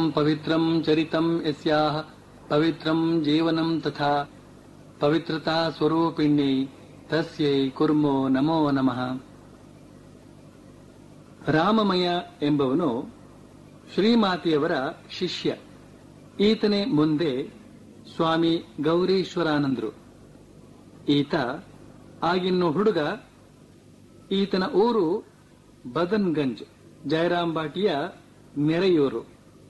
ಪವಿತ್ರಂ ಚರಿತಂ ಯಸ್ಯಾಹ ಪವಿತ್ರಂ ಜೀವನಂ ತಥಾ ಪವಿತ್ರತಾ ಸ್ವರೂಪಿಣ್ಯೈ ತಸ್ಯೈ ಕುರ್ಮೋ ನಮೋ ನಮಃ ರಾಮಮಯ ಎಂಬವನು ಶ್ರೀಮಾತೆಯವರ ಶಿಷ್ಯ ಈತನೇ ಮುಂದೆ ಸ್ವಾಮಿ ಗೌರೀಶ್ವರಾನಂದರು ಈತ ಆಗಿನ್ನು ಹುಡುಗ ಈತನ ಊರು ಬದನ್ಗಂಜ್ ಜಯರಾಂಬಾಟಿಯ ನೆರೆಯೂರು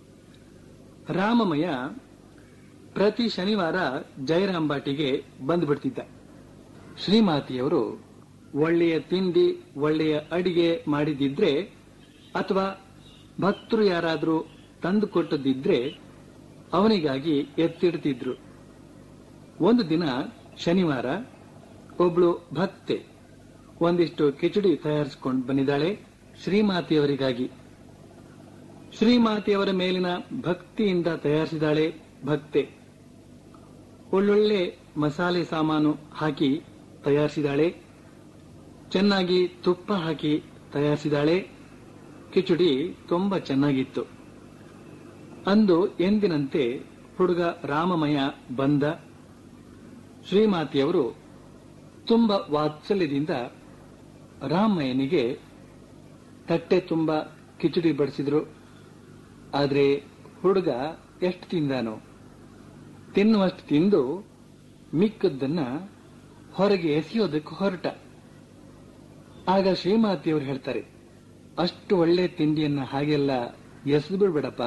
ರಾಮಮಯ ಪ್ರತಿ ಶನಿವಾರ ಜಯರಾಂಬಾಟಿಗೆ ಬಂದ್ಬಿಡ್ತಿದ್ದ ಶ್ರೀಮಾತಿಯವರು ಒಳ್ಳೆಯ ತಿಂಡಿ ಒಳ್ಳೆಯ ಅಡಿಗೆ ಮಾಡಿದಿದ್ರೆ ಅಥವಾ ಭಕ್ತರು ಯಾರಾದರೂ ತಂದು ಕೊಟ್ಟದಿದ್ರೆ ಅವನಿಗಾಗಿ ಎತ್ತಿಡ್ತಿದ್ರು ಒಂದು ದಿನ ಶನಿವಾರ ಒಬ್ಳು ಭಕ್ತೆ ಒಂದಿಷ್ಟು ಕಿಚಡಿ ತಯಾರಿಸಿಕೊಂಡು ಬಂದಿದ್ದಾಳೆ ಶ್ರೀಮಾತೆಯವರಿಗಾಗಿ ಶ್ರೀಮಾತೆಯವರ ಮೇಲಿನ ಭಕ್ತಿಯಿಂದ ತಯಾರಿಸಿದಾಳೆ ಭಕ್ತೆ ಒಳ್ಳೊಳ್ಳೆ ಮಸಾಲೆ ಸಾಮಾನು ಹಾಕಿ ತಯಾರಿಸಿದಾಳೆ ಚೆನ್ನಾಗಿ ತುಪ್ಪ ಹಾಕಿ ತಯಾರಿಸಿದಾಳೆ ಕಿಚಡಿ ತುಂಬಾ ಚೆನ್ನಾಗಿತ್ತು ಅಂದು ಎಂದಿನಂತೆ ಹುಡುಗ ರಾಮಮಯ ಬಂದ ಶ್ರೀಮಾತೆಯವರು ತುಂಬ ವಾತ್ಸಲ್ಯದಿಂದ ರಾಮಯ್ಯನಿಗೆ ತಟ್ಟೆ ತುಂಬ ಕಿಚಡಿ ಬಡಿಸಿದ್ರು ಆದ್ರೆ ಹುಡುಗ ಎಷ್ಟು ತಿಂದಾನೋ ತಿನ್ನುವಷ್ಟು ತಿಂದು ಮಿಕ್ಕದ್ದನ್ನ ಹೊರಗೆ ಎಸೆಯೋದಕ್ಕೆ ಹೊರಟ ಆಗ ಶ್ರೀಮಾತೆಯವರು ಹೇಳ್ತಾರೆ ಅಷ್ಟು ಒಳ್ಳೆ ತಿಂಡಿಯನ್ನ ಹಾಗೆಲ್ಲ ಎಸೆದು ಬಿಡ್ಬೇಡಪ್ಪ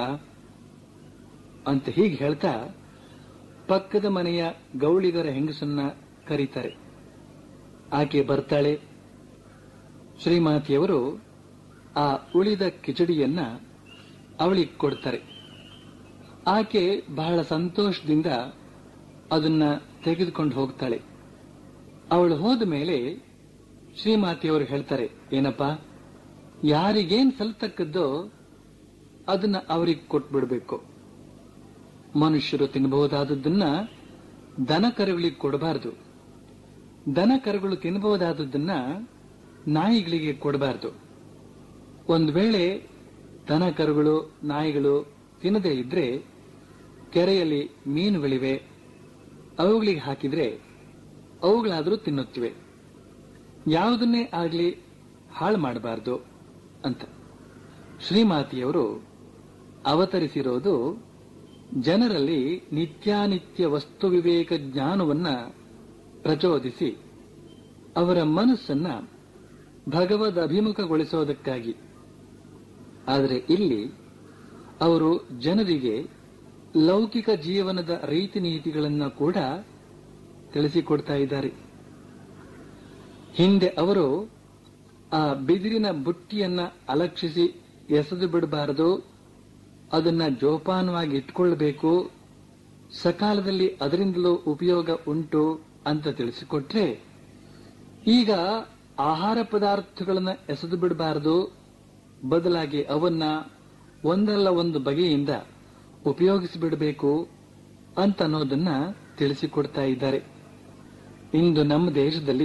ಅಂತ ಹೀಗೆ ಹೇಳ್ತಾ ಪಕ್ಕದ ಮನೆಯ ಗೌಳಿಗರ ಹೆಂಗಸನ್ನ ಕರೀತಾರೆ ಆಕೆ ಬರ್ತಾಳೆ ಶ್ರೀಮಾತೆಯವರು ಆ ಉಳಿದ ಕಿಚಡಿಯನ್ನ ಅವಳಿಗೆ ಕೊಡ್ತಾರೆ ಆಕೆ ಬಹಳ ಸಂತೋಷದಿಂದ ಅದನ್ನ ತೆಗೆದುಕೊಂಡು ಹೋಗ್ತಾಳೆ ಅವಳು ಹೋದ ಮೇಲೆ ಶ್ರೀಮಾತೆಯವರು ಹೇಳ್ತಾರೆ ಏನಪ್ಪ ಯಾರಿಗೇನ್ ಸಲ್ತಕ್ಕದ್ದೋ ಅದನ್ನ ಅವರಿಗೆ ಕೊಟ್ಬಿಡ್ಬೇಕು ಮನುಷ್ಯರು ತಿನ್ನಬಹುದಾದದ್ದನ್ನ ದನ ಕರುಗಳಿಗೆ ಕೊಡಬಾರದು ದನ ಕರುಗಳು ತಿನ್ನಬಹುದಾದದ್ದನ್ನ ನಾಯಿಗಳಿಗೆ ಕೊಡಬಾರದು ಒಂದು ವೇಳೆ ದನ ಕರುಗಳು ನಾಯಿಗಳು ತಿನ್ನದೇ ಇದ್ರೆ ಕೆರೆಯಲ್ಲಿ ಮೀನುಗಳಿವೆ ಅವುಗಳಿಗೆ ಹಾಕಿದ್ರೆ ಅವುಗಳಾದರೂ ತಿನ್ನುತ್ತಿವೆ ಯಾವುದನ್ನೇ ಆಗಲಿ ಹಾಳು ಮಾಡಬಾರದು ಅಂತ ಶ್ರೀಮಾತಿಯವರು ಅವತರಿಸಿರೋದು ಜನರಲ್ಲಿ ನಿತ್ಯಾನಿತ್ಯ ವಸ್ತು ವಿವೇಕ ಜ್ಞಾನವನ್ನ ಪ್ರಚೋದಿಸಿ ಅವರ ಮನಸ್ಸನ್ನ ಭಗವದ್ ಅಭಿಮುಖಗೊಳಿಸೋದಕ್ಕಾಗಿ ಆದರೆ ಇಲ್ಲಿ ಅವರು ಜನರಿಗೆ ಲೌಕಿಕ ಜೀವನದ ರೀತಿ ನೀತಿಗಳನ್ನು ಕೂಡ ತಿಳಿಸಿಕೊಡ್ತಾ ಇದ್ದಾರೆ ಹಿಂದೆ ಅವರು ಆ ಬಿದಿರಿನ ಬುಟ್ಟಿಯನ್ನ ಅಲಕ್ಷಿಸಿ ಎಸೆದು ಬಿಡಬಾರದು ಅದನ್ನ ಜೋಪಾನವಾಗಿ ಇಟ್ಕೊಳ್ಬೇಕು ಸಕಾಲದಲ್ಲಿ ಅದರಿಂದಲೂ ಉಪಯೋಗ ಉಂಟು ಅಂತ ತಿಳಿಸಿಕೊಟ್ರೆ ಈಗ ಆಹಾರ ಪದಾರ್ಥಗಳನ್ನ ಎಸೆದು ಬಿಡಬಾರದು ಬದಲಾಗಿ ಅವನ್ನ ಒಂದಲ್ಲ ಒಂದು ಬಗೆಯಿಂದ ಉಪಯೋಗಿಸಿಬಿಡಬೇಕು ಅಂತ ಅನ್ನೋದನ್ನ ತಿಳಿಸಿಕೊಡ್ತಾ ಇದ್ದಾರೆ ಇಂದು ನಮ್ಮ ದೇಶದಲ್ಲಿ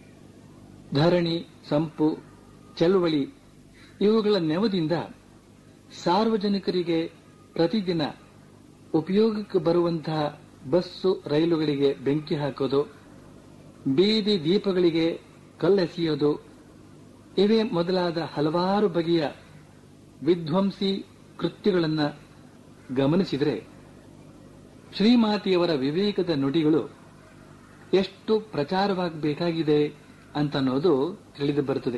ಧರಣಿ ಸಂಪು ಚಳುವಳಿ ಇವುಗಳ ನೆವದಿಂದ ಸಾರ್ವಜನಿಕರಿಗೆ ಪ್ರತಿದಿನ ಉಪಯೋಗಕ್ಕೆ ಬರುವಂತಹ ಬಸ್ಸು ರೈಲುಗಳಿಗೆ ಬೆಂಕಿ ಹಾಕೋದು ಬೀದಿ ದೀಪಗಳಿಗೆ ಕಲ್ಲೆಸೆಯೋದು ಇವೇ ಮೊದಲಾದ ಹಲವಾರು ಬಗೆಯ ವಿಧ್ವಂಸಿ ಕೃತ್ಯಗಳನ್ನ ಗಮನಿಸಿದರೆ ಶ್ರೀಮಾತೆಯವರ ವಿವೇಕದ ನುಡಿಗಳು ಎಷ್ಟು ಪ್ರಚಾರವಾಗಬೇಕಾಗಿದೆ ಅಂತ ಅನ್ನೋದು ತಿಳಿದು ಬರುತ್ತದೆ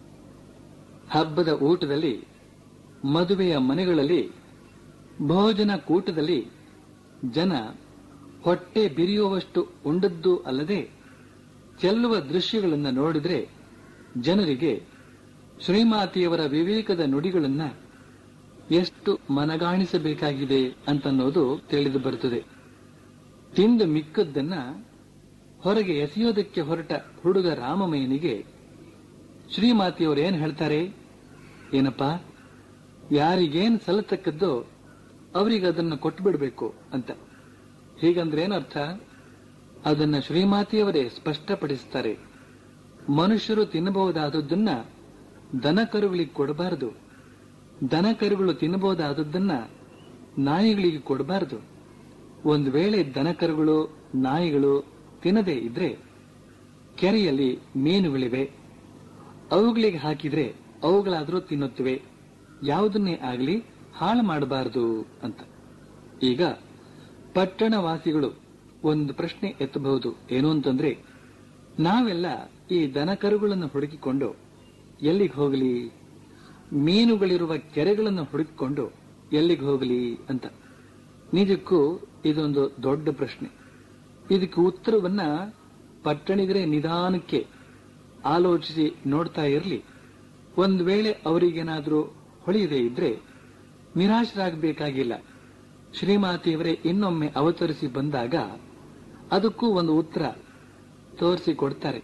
ಹಬ್ಬದ ಊಟದಲ್ಲಿ ಮದುವೆಯ ಮನೆಗಳಲ್ಲಿ ಭೋಜನ ಕೂಟದಲ್ಲಿ ಜನ ಹೊಟ್ಟೆ ಬಿರಿಯುವಷ್ಟು ಉಂಡದ್ದು ಅಲ್ಲದೆ ಚೆಲ್ಲುವ ದೃಶ್ಯಗಳನ್ನು ನೋಡಿದ್ರೆ ಜನರಿಗೆ ಶ್ರೀಮಾತೆಯವರ ವಿವೇಕದ ನುಡಿಗಳನ್ನ ಎಷ್ಟು ಮನಗಾಣಿಸಬೇಕಾಗಿದೆ ಅಂತನ್ನೋದು ತಿಳಿದು ಬರುತ್ತದೆ ತಿಂದು ಮಿಕ್ಕದ್ದನ್ನ ಹೊರಗೆ ಎಸೆಯೋದಕ್ಕೆ ಹೊರಟ ಹುಡುಗ ರಾಮಮಯ್ಯನಿಗೆ ಶ್ರೀಮಾತೆಯವರು ಏನ್ ಹೇಳ್ತಾರೆ ಏನಪ್ಪ ಯಾರಿಗೇನ್ ಸಲ್ಲತಕ್ಕದ್ದೋ ಅವರಿಗೆ ಅದನ್ನ ಕೊಟ್ಟು ಬಿಡಬೇಕು ಅಂತ ಹೀಗಂದ್ರೆ ಏನರ್ಥ ಅದನ್ನ ಶ್ರೀಮಾತೆಯವರೇ ಸ್ಪಷ್ಟಪಡಿಸ್ತಾರೆ ಮನುಷ್ಯರು ತಿನ್ನಬಹುದಾದದ್ದನ್ನ ದನ ಕರುಗಳಿಗೆ ಕೊಡಬಾರದು ದನ ಕರುಗಳು ತಿನ್ನಬಹುದಾದದ್ದನ್ನ ನಾಯಿಗಳಿಗೆ ಕೊಡಬಾರದು ಒಂದು ವೇಳೆ ದನಕರುಗಳು ನಾಯಿಗಳು ತಿನ್ನದೇ ಇದ್ರೆ ಕೆರೆಯಲ್ಲಿ ಮೀನುಗಳಿವೆ ಅವುಗಳಿಗೆ ಹಾಕಿದ್ರೆ ಅವುಗಳಾದರೂ ತಿನ್ನುತ್ತವೆ ಯಾವುದನ್ನೇ ಆಗಲಿ ಹಾಳು ಮಾಡಬಾರದು ಅಂತ ಈಗ ಪಟ್ಟಣವಾಸಿಗಳು ಒಂದು ಪ್ರಶ್ನೆ ಎತ್ತಬಹುದು ಏನು ಅಂತಂದ್ರೆ ನಾವೆಲ್ಲ ಈ ದನಕರುಗಳನ್ನು ಹುಡುಕಿಕೊಂಡು ಎಲ್ಲಿಗೆ ಹೋಗಲಿ ಮೀನುಗಳಿರುವ ಕೆರೆಗಳನ್ನು ಹುಡುಕಿಕೊಂಡು ಎಲ್ಲಿಗೆ ಹೋಗಲಿ ಅಂತ ನಿಜಕ್ಕೂ ಇದೊಂದು ದೊಡ್ಡ ಪ್ರಶ್ನೆ ಇದಕ್ಕೆ ಉತ್ತರವನ್ನ ಪಟ್ಟಣಿಗರೇ ನಿಧಾನಕ್ಕೆ ಆಲೋಚಿಸಿ ನೋಡ್ತಾ ಇರಲಿ ಒಂದು ವೇಳೆ ಅವರಿಗೇನಾದ್ರೂ ಹೊಳೆಯದೇ ಇದ್ರೆ ನಿರಾಶರಾಗಬೇಕಾಗಿಲ್ಲ ಶ್ರೀಮಾತೆಯವರೇ ಇನ್ನೊಮ್ಮೆ ಅವತರಿಸಿ ಬಂದಾಗ ಅದಕ್ಕೂ ಒಂದು ಉತ್ತರ ತೋರಿಸಿ ಕೊಡ್ತಾರೆ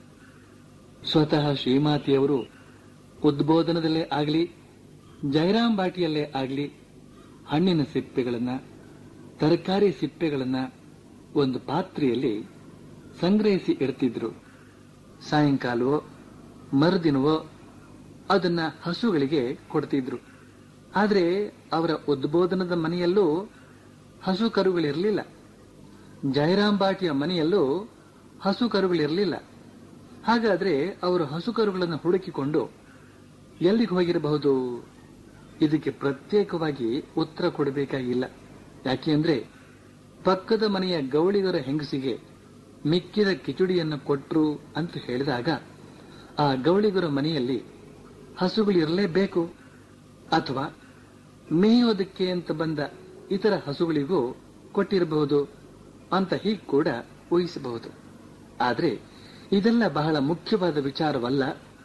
ಸ್ವತಃ ಶ್ರೀಮಾತೆಯವರು ಉದ್ಬೋಧನದಲ್ಲೇ ಆಗಲಿ ಜಯರಾಮ್ ಬಾಟಿಯಲ್ಲೇ ಆಗಲಿ ಹಣ್ಣಿನ ಸಿಪ್ಪೆಗಳನ್ನ ತರಕಾರಿ ಸಿಪ್ಪೆಗಳನ್ನ ಒಂದು ಪಾತ್ರೆಯಲ್ಲಿ ಸಂಗ್ರಹಿಸಿ ಇಡ್ತಿದ್ರು ಸಾಯಂಕಾಲವೋ ಮರುದಿನವೋ ಅದನ್ನ ಹಸುಗಳಿಗೆ ಕೊಡ್ತಿದ್ರು ಆದ್ರೆ ಅವರ ಉದ್ಬೋಧನದ ಮನೆಯಲ್ಲೂ ಹಸು ಕರುಗಳಿರಲಿಲ್ಲ ಜಯರಾಮ್ ಬಾಟಿಯ ಮನೆಯಲ್ಲೂ ಹಸು ಕರುಗಳಿರಲಿಲ್ಲ ಹಾಗಾದ್ರೆ ಅವರು ಹಸು ಕರುಗಳನ್ನು ಹುಡುಕಿಕೊಂಡು ಎಲ್ಲಿಗೆ ಹೋಗಿರಬಹುದು ಇದಕ್ಕೆ ಪ್ರತ್ಯೇಕವಾಗಿ ಉತ್ತರ ಕೊಡಬೇಕಾಗಿಲ್ಲ ಯಾಕೆಂದ್ರೆ ಪಕ್ಕದ ಮನೆಯ ಗೌಳಿಗರ ಹೆಂಗಸಿಗೆ ಮಿಕ್ಕಿದ ಕಿಚುಡಿಯನ್ನು ಕೊಟ್ರು ಅಂತ ಹೇಳಿದಾಗ ಆ ಗೌಳಿಗರ ಮನೆಯಲ್ಲಿ ಹಸುಗಳಿರಲೇಬೇಕು ಅಥವಾ ಮೇಯೋದಕ್ಕೆ ಅಂತ ಬಂದ ಇತರ ಹಸುಗಳಿಗೂ ಕೊಟ್ಟಿರಬಹುದು ಅಂತ ಹೀಗೆ ಕೂಡ ಊಹಿಸಬಹುದು ಆದ್ರೆ ಇದೆಲ್ಲ ಬಹಳ ಮುಖ್ಯವಾದ ವಿಚಾರವಲ್ಲ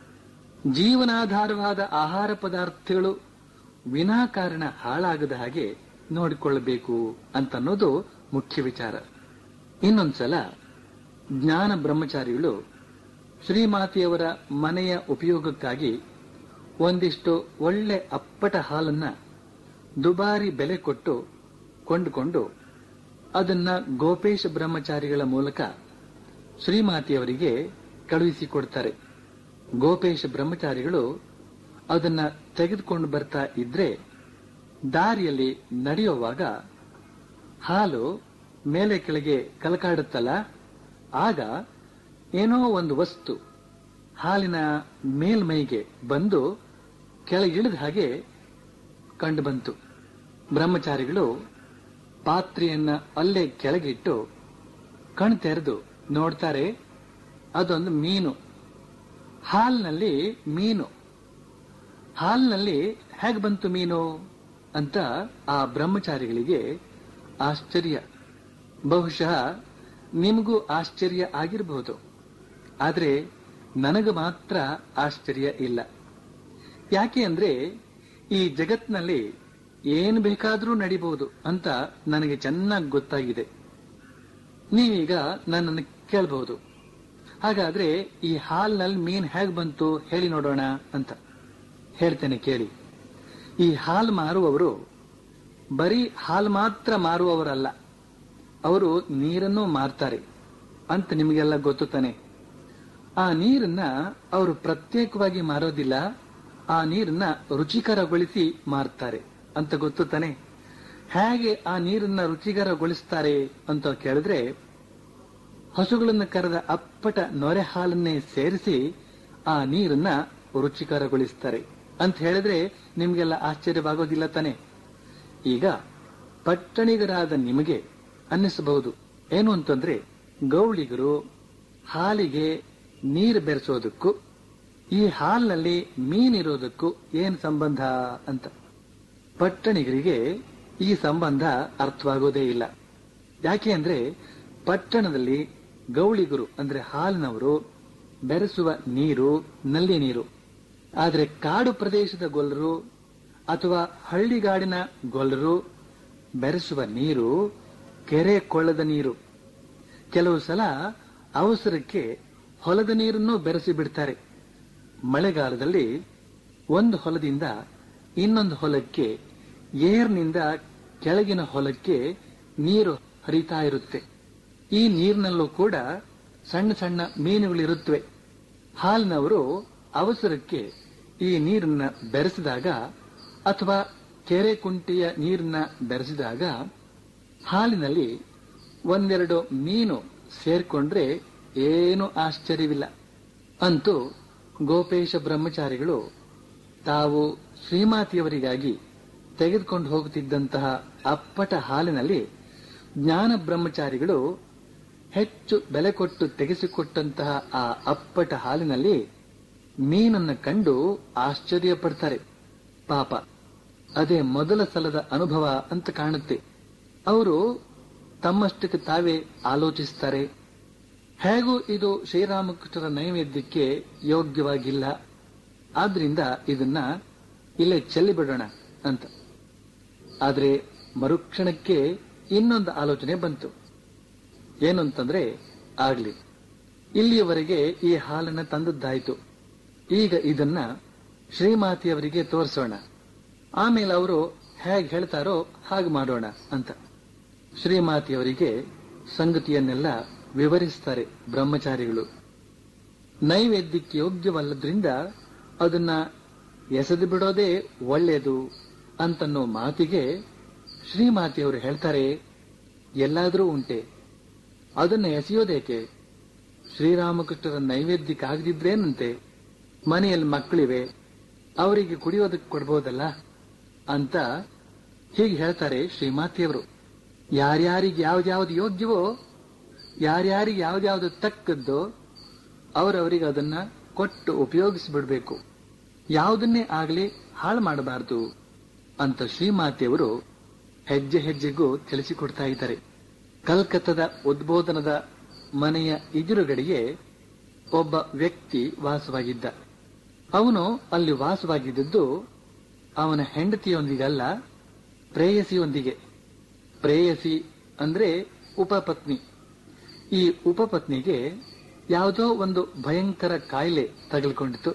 ಜೀವನಾಧಾರವಾದ ಆಹಾರ ಪದಾರ್ಥಗಳು ವಿನಾಕಾರಣ ಹಾಳಾಗದ ಹಾಗೆ ನೋಡಿಕೊಳ್ಳಬೇಕು ಅಂತನ್ನೋದು ಮುಖ್ಯ ವಿಚಾರ ಇನ್ನೊಂದ್ಸಲ ಜ್ಞಾನ ಬ್ರಹ್ಮಚಾರಿಗಳು ಶ್ರೀಮಾತೆಯವರ ಮನೆಯ ಉಪಯೋಗಕ್ಕಾಗಿ ಒಂದಿಷ್ಟು ಒಳ್ಳೆ ಅಪ್ಪಟ ಹಾಲನ್ನ ದುಬಾರಿ ಬೆಲೆ ಕೊಟ್ಟು ಕೊಂಡುಕೊಂಡು ಅದನ್ನ ಗೋಪೇಶ ಬ್ರಹ್ಮಚಾರಿಗಳ ಮೂಲಕ ಶ್ರೀಮಾತೆಯವರಿಗೆ ಕಳುಹಿಸಿಕೊಡ್ತಾರೆ ಗೋಪೇಶ ಬ್ರಹ್ಮಚಾರಿಗಳು ಅದನ್ನ ತೆಗೆದುಕೊಂಡು ಬರ್ತಾ ಇದ್ರೆ ದಾರಿಯಲ್ಲಿ ನಡೆಯುವಾಗ ಹಾಲು ಮೇಲೆ ಕೆಳಗೆ ಕಲಕಾಡುತ್ತಲ್ಲ ಆಗ ಏನೋ ಒಂದು ವಸ್ತು ಹಾಲಿನ ಮೇಲ್ಮೈಗೆ ಬಂದು ಕೆಳಗಿಳಿದ ಹಾಗೆ ಕಂಡು ಬಂತು ಬ್ರಹ್ಮಚಾರಿಗಳು ಪಾತ್ರೆಯನ್ನ ಅಲ್ಲೇ ಕೆಳಗಿಟ್ಟು ಕಣ್ ತೆರೆದು ನೋಡ್ತಾರೆ ಅದೊಂದು ಮೀನು ಹಾಲ್ನಲ್ಲಿ ಮೀನು ಹಾಲ್ನಲ್ಲಿ ಹೇಗೆ ಬಂತು ಮೀನು ಅಂತ ಆ ಬ್ರಹ್ಮಚಾರಿಗಳಿಗೆ ಆಶ್ಚರ್ಯ ಬಹುಶಃ ನಿಮಗೂ ಆಶ್ಚರ್ಯ ಆಗಿರಬಹುದು ಆದ್ರೆ ನನಗೆ ಮಾತ್ರ ಆಶ್ಚರ್ಯ ಇಲ್ಲ ಯಾಕೆ ಅಂದ್ರೆ ಈ ಜಗತ್ನಲ್ಲಿ ಏನ್ ಬೇಕಾದ್ರೂ ನಡಿಬಹುದು ಅಂತ ನನಗೆ ಚೆನ್ನಾಗಿ ಗೊತ್ತಾಗಿದೆ ನೀವೀಗ ನನ್ನನ್ನು ಕೇಳಬಹುದು ಹಾಗಾದ್ರೆ ಈ ಹಾಲ್ನಲ್ಲಿ ಮೀನ್ ಹೇಗ್ ಬಂತು ಹೇಳಿ ನೋಡೋಣ ಅಂತ ಹೇಳ್ತೇನೆ ಕೇಳಿ ಈ ಹಾಲ್ ಮಾರುವವರು ಬರೀ ಹಾಲ್ ಮಾತ್ರ ಮಾರುವವರಲ್ಲ ಅವರು ನೀರನ್ನು ಮಾರ್ತಾರೆ ಅಂತ ನಿಮಗೆಲ್ಲ ಗೊತ್ತು ತಾನೆ ಆ ನೀರನ್ನ ಅವರು ಪ್ರತ್ಯೇಕವಾಗಿ ಮಾರೋದಿಲ್ಲ ಆ ನೀರನ್ನ ರುಚಿಕರಗೊಳಿಸಿ ಮಾರ್ತಾರೆ ಅಂತ ಗೊತ್ತು ತಾನೆ ಹೇಗೆ ಆ ನೀರನ್ನ ರುಚಿಕರಗೊಳಿಸ್ತಾರೆ ಅಂತ ಕೇಳಿದ್ರೆ ಹಸುಗಳನ್ನು ಕರೆದ ಅಪ್ಪಟ ನೊರೆ ಹಾಲನ್ನೇ ಸೇರಿಸಿ ಆ ನೀರನ್ನ ರುಚಿಕರಗೊಳಿಸ್ತಾರೆ ಅಂತ ಹೇಳಿದ್ರೆ ನಿಮ್ಗೆಲ್ಲ ಆಶ್ಚರ್ಯವಾಗೋದಿಲ್ಲ ತಾನೆ ಈಗ ಪಟ್ಟಣಿಗರಾದ ನಿಮಗೆ ಅನ್ನಿಸಬಹುದು ಏನು ಅಂತಂದ್ರೆ ಗೌಳಿಗರು ಹಾಲಿಗೆ ನೀರು ಬೆರೆಸೋದಕ್ಕೂ ಈ ಹಾಲಿನಲ್ಲಿ ಮೀನಿರೋದಕ್ಕೂ ಏನ್ ಸಂಬಂಧ ಅಂತ ಪಟ್ಟಣಿಗರಿಗೆ ಈ ಸಂಬಂಧ ಅರ್ಥವಾಗೋದೇ ಇಲ್ಲ ಯಾಕೆ ಅಂದ್ರೆ ಪಟ್ಟಣದಲ್ಲಿ ಗೌಳಿಗರು ಅಂದ್ರೆ ಹಾಲಿನವರು ಬೆರೆಸುವ ನೀರು ನಲ್ಲಿ ನೀರು ಆದ್ರೆ ಕಾಡು ಪ್ರದೇಶದ ಗೊಲ್ಲರು ಅಥವಾ ಹಳ್ಳಿಗಾಡಿನ ಗೊಲ್ಲರು ಬೆರೆಸುವ ನೀರು ಕೆರೆ ಕೊಳ್ಳದ ನೀರು ಕೆಲವು ಸಲ ಅವಸರಕ್ಕೆ ಹೊಲದ ನೀರನ್ನು ಬೆರೆಸಿ ಬಿಡ್ತಾರೆ ಮಳೆಗಾಲದಲ್ಲಿ ಒಂದು ಹೊಲದಿಂದ ಇನ್ನೊಂದು ಹೊಲಕ್ಕೆ ಏರ್ನಿಂದ ಕೆಳಗಿನ ಹೊಲಕ್ಕೆ ನೀರು ಹರಿತಾ ಇರುತ್ತೆ ಈ ನೀರಿನಲ್ಲೂ ಕೂಡ ಸಣ್ಣ ಸಣ್ಣ ಮೀನುಗಳಿರುತ್ತವೆ ಹಾಲಿನವರು ಅವಸರಕ್ಕೆ ಈ ನೀರನ್ನ ಬೆರೆಸಿದಾಗ ಅಥವಾ ಕೆರೆ ಕುಂಟೆಯ ನೀರನ್ನ ಬೆರೆಸಿದಾಗ ಹಾಲಿನಲ್ಲಿ ಒಂದೆರಡು ಮೀನು ಸೇರ್ಕೊಂಡ್ರೆ ಏನು ಆಶ್ಚರ್ಯವಿಲ್ಲ ಅಂತೂ ಗೋಪೇಶ ಬ್ರಹ್ಮಚಾರಿಗಳು ತಾವು ಶ್ರೀಮಾತಿಯವರಿಗಾಗಿ ತೆಗೆದುಕೊಂಡು ಹೋಗುತ್ತಿದ್ದಂತಹ ಅಪ್ಪಟ ಹಾಲಿನಲ್ಲಿ ಜ್ಞಾನ ಬ್ರಹ್ಮಚಾರಿಗಳು ಹೆಚ್ಚು ಬೆಲೆ ಕೊಟ್ಟು ತೆಗೆಸಿಕೊಟ್ಟಂತಹ ಆ ಅಪ್ಪಟ ಹಾಲಿನಲ್ಲಿ ಮೀನನ್ನ ಕಂಡು ಆಶ್ಚರ್ಯ ಪಡ್ತಾರೆ ಪಾಪ ಅದೇ ಮೊದಲ ಸಲದ ಅನುಭವ ಅಂತ ಕಾಣುತ್ತೆ ಅವರು ತಮ್ಮಷ್ಟಕ್ಕೆ ತಾವೇ ಆಲೋಚಿಸ್ತಾರೆ ಹೇಗೂ ಇದು ಶ್ರೀರಾಮಕೃಷ್ಣರ ನೈವೇದ್ಯಕ್ಕೆ ಯೋಗ್ಯವಾಗಿಲ್ಲ ಆದ್ರಿಂದ ಇದನ್ನ ಇಲ್ಲೇ ಚೆಲ್ಲಿಬಿಡೋಣ ಅಂತ ಆದ್ರೆ ಮರುಕ್ಷಣಕ್ಕೆ ಇನ್ನೊಂದು ಆಲೋಚನೆ ಬಂತು ಏನು ಅಂತಂದ್ರೆ ಆಗ್ಲಿ ಇಲ್ಲಿಯವರೆಗೆ ಈ ಹಾಲನ್ನ ತಂದದ್ದಾಯ್ತು ಈಗ ಇದನ್ನ ಶ್ರೀಮಾತಿಯವರಿಗೆ ತೋರಿಸೋಣ ಆಮೇಲೆ ಅವರು ಹೇಗೆ ಹೇಳ್ತಾರೋ ಹಾಗೆ ಮಾಡೋಣ ಅಂತ ಶ್ರೀಮಾತಿಯವರಿಗೆ ಸಂಗತಿಯನ್ನೆಲ್ಲ ವಿವರಿಸ್ತಾರೆ ಬ್ರಹ್ಮಚಾರಿಗಳು ನೈವೇದ್ಯಕ್ಕೆ ಯೋಗ್ಯವಲ್ಲದ್ರಿಂದ ಅದನ್ನ ಎಸೆದು ಬಿಡೋದೇ ಒಳ್ಳೆಯದು ಅಂತನ್ನೋ ಮಾತಿಗೆ ಶ್ರೀಮಾತಿಯವರು ಹೇಳ್ತಾರೆ ಎಲ್ಲಾದರೂ ಉಂಟೆ ಅದನ್ನ ಎಸೆಯೋದೇಕೆ ಶ್ರೀರಾಮಕೃಷ್ಣರ ನೈವೇದ್ಯಕ್ಕಾಗದಿದ್ರೇನಂತೆ ಮನೆಯಲ್ಲಿ ಮಕ್ಕಳಿವೆ ಅವರಿಗೆ ಕುಡಿಯೋದಕ್ಕೆ ಕೊಡ್ಬೋದಲ್ಲ ಅಂತ ಹೀಗೆ ಹೇಳ್ತಾರೆ ಶ್ರೀಮಾತಿಯವರು ಯಾರ್ಯಾರಿಗೆ ಯಾವ್ದ್ಯಾವ್ದು ಯೋಗ್ಯವೋ ಯಾರ್ಯಾರಿಗೆ ಯಾವ್ದ್ಯಾವ್ದು ತಕ್ಕದ್ದೋ ಅವರವರಿಗೆ ಅದನ್ನ ಕೊಟ್ಟು ಉಪಯೋಗಿಸಿಬಿಡ್ಬೇಕು ಯಾವುದನ್ನೇ ಆಗಲಿ ಹಾಳು ಮಾಡಬಾರದು ಅಂತ ಶ್ರೀಮಾತೆಯವರು ಹೆಜ್ಜೆ ಹೆಜ್ಜೆಗೂ ತಿಳಿಸಿಕೊಡ್ತಾ ಇದ್ದಾರೆ ಕಲ್ಕತ್ತದ ಉದ್ಬೋಧನದ ಮನೆಯ ಎದುರುಗಡೆಗೆ ಒಬ್ಬ ವ್ಯಕ್ತಿ ವಾಸವಾಗಿದ್ದ ಅವನು ಅಲ್ಲಿ ವಾಸವಾಗಿದ್ದದ್ದು ಅವನ ಹೆಂಡತಿಯೊಂದಿಗಲ್ಲ ಪ್ರೇಯಸಿಯೊಂದಿಗೆ ಪ್ರೇಯಸಿ ಅಂದ್ರೆ ಉಪಪತ್ನಿ ಈ ಉಪಪತ್ನಿಗೆ ಯಾವುದೋ ಒಂದು ಭಯಂಕರ ಕಾಯಿಲೆ ತಗಲ್ಕೊಂಡಿತು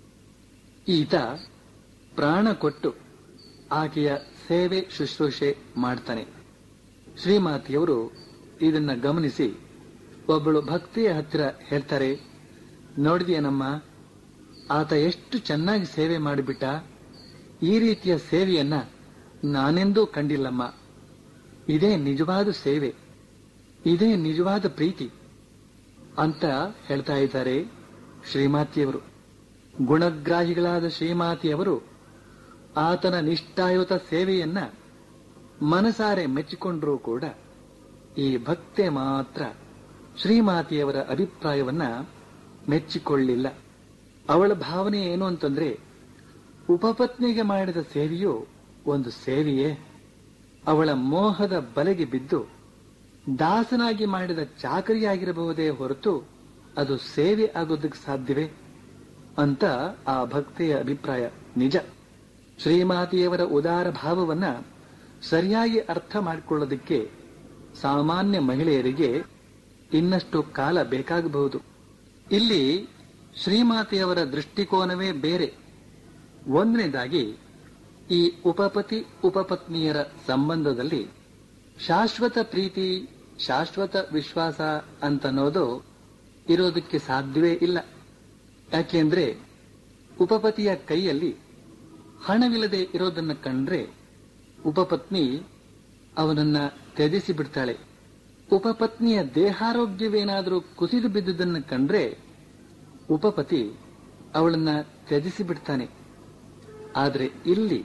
ಈತ ಪ್ರಾಣ ಕೊಟ್ಟು ಆಕೆಯ ಸೇವೆ ಶುಶ್ರೂಷೆ ಮಾಡ್ತಾನೆ ಶ್ರೀಮಾತಿಯವರು ಇದನ್ನ ಗಮನಿಸಿ ಒಬ್ಬಳು ಭಕ್ತಿಯ ಹತ್ತಿರ ಹೇಳ್ತಾರೆ ನೋಡಿದೆಯನಮ್ಮ ಆತ ಎಷ್ಟು ಚೆನ್ನಾಗಿ ಸೇವೆ ಮಾಡಿಬಿಟ್ಟ ಈ ರೀತಿಯ ಸೇವೆಯನ್ನ ನಾನೆಂದೂ ಕಂಡಿಲ್ಲಮ್ಮ ಇದೇ ನಿಜವಾದ ಸೇವೆ ಇದೇ ನಿಜವಾದ ಪ್ರೀತಿ ಅಂತ ಹೇಳ್ತಾ ಇದ್ದಾರೆ ಶ್ರೀಮಾತಿಯವರು ಗುಣಗ್ರಾಹಿಗಳಾದ ಶ್ರೀಮಾತಿಯವರು ಆತನ ನಿಷ್ಠಾಯುತ ಸೇವೆಯನ್ನ ಮನಸಾರೆ ಮೆಚ್ಚಿಕೊಂಡರೂ ಕೂಡ ಈ ಭಕ್ತೆ ಮಾತ್ರ ಶ್ರೀಮಾತಿಯವರ ಅಭಿಪ್ರಾಯವನ್ನ ಮೆಚ್ಚಿಕೊಳ್ಳಿಲ್ಲ ಅವಳ ಭಾವನೆ ಏನು ಅಂತಂದ್ರೆ ಉಪಪತ್ನಿಗೆ ಮಾಡಿದ ಸೇವೆಯು ಒಂದು ಸೇವೆಯೇ ಅವಳ ಮೋಹದ ಬಲೆಗೆ ಬಿದ್ದು ದಾಸನಾಗಿ ಮಾಡಿದ ಚಾಕರಿಯಾಗಿರಬಹುದೇ ಹೊರತು ಅದು ಸೇವೆ ಆಗೋದಕ್ಕೆ ಸಾಧ್ಯವೇ ಅಂತ ಆ ಭಕ್ತೆಯ ಅಭಿಪ್ರಾಯ ನಿಜ ಶ್ರೀಮಾತಿಯವರ ಉದಾರ ಭಾವವನ್ನ ಸರಿಯಾಗಿ ಅರ್ಥ ಮಾಡಿಕೊಳ್ಳೋದಕ್ಕೆ ಸಾಮಾನ್ಯ ಮಹಿಳೆಯರಿಗೆ ಇನ್ನಷ್ಟು ಕಾಲ ಬೇಕಾಗಬಹುದು ಇಲ್ಲಿ ಶ್ರೀಮಾತೆಯವರ ದೃಷ್ಟಿಕೋನವೇ ಬೇರೆ ಒಂದನೇದಾಗಿ ಈ ಉಪಪತಿ ಉಪಪತ್ನಿಯರ ಸಂಬಂಧದಲ್ಲಿ ಶಾಶ್ವತ ಪ್ರೀತಿ ಶಾಶ್ವತ ವಿಶ್ವಾಸ ಅಂತನ್ನೋದು ಇರೋದಕ್ಕೆ ಸಾಧ್ಯವೇ ಇಲ್ಲ ಯಾಕೆಂದ್ರೆ ಉಪಪತಿಯ ಕೈಯಲ್ಲಿ ಹಣವಿಲ್ಲದೆ ಇರೋದನ್ನ ಕಂಡ್ರೆ ಉಪಪತ್ನಿ ಅವನನ್ನ ತ್ಯಜಿಸಿ ಬಿಡ್ತಾಳೆ ಉಪಪತ್ನಿಯ ದೇಹಾರೋಗ್ಯವೇನಾದರೂ ಕುಸಿದು ಬಿದ್ದುದನ್ನ ಕಂಡ್ರೆ ಉಪಪತಿ ಅವಳನ್ನ ತ್ಯಜಿಸಿ ಬಿಡ್ತಾನೆ ಆದರೆ ಇಲ್ಲಿ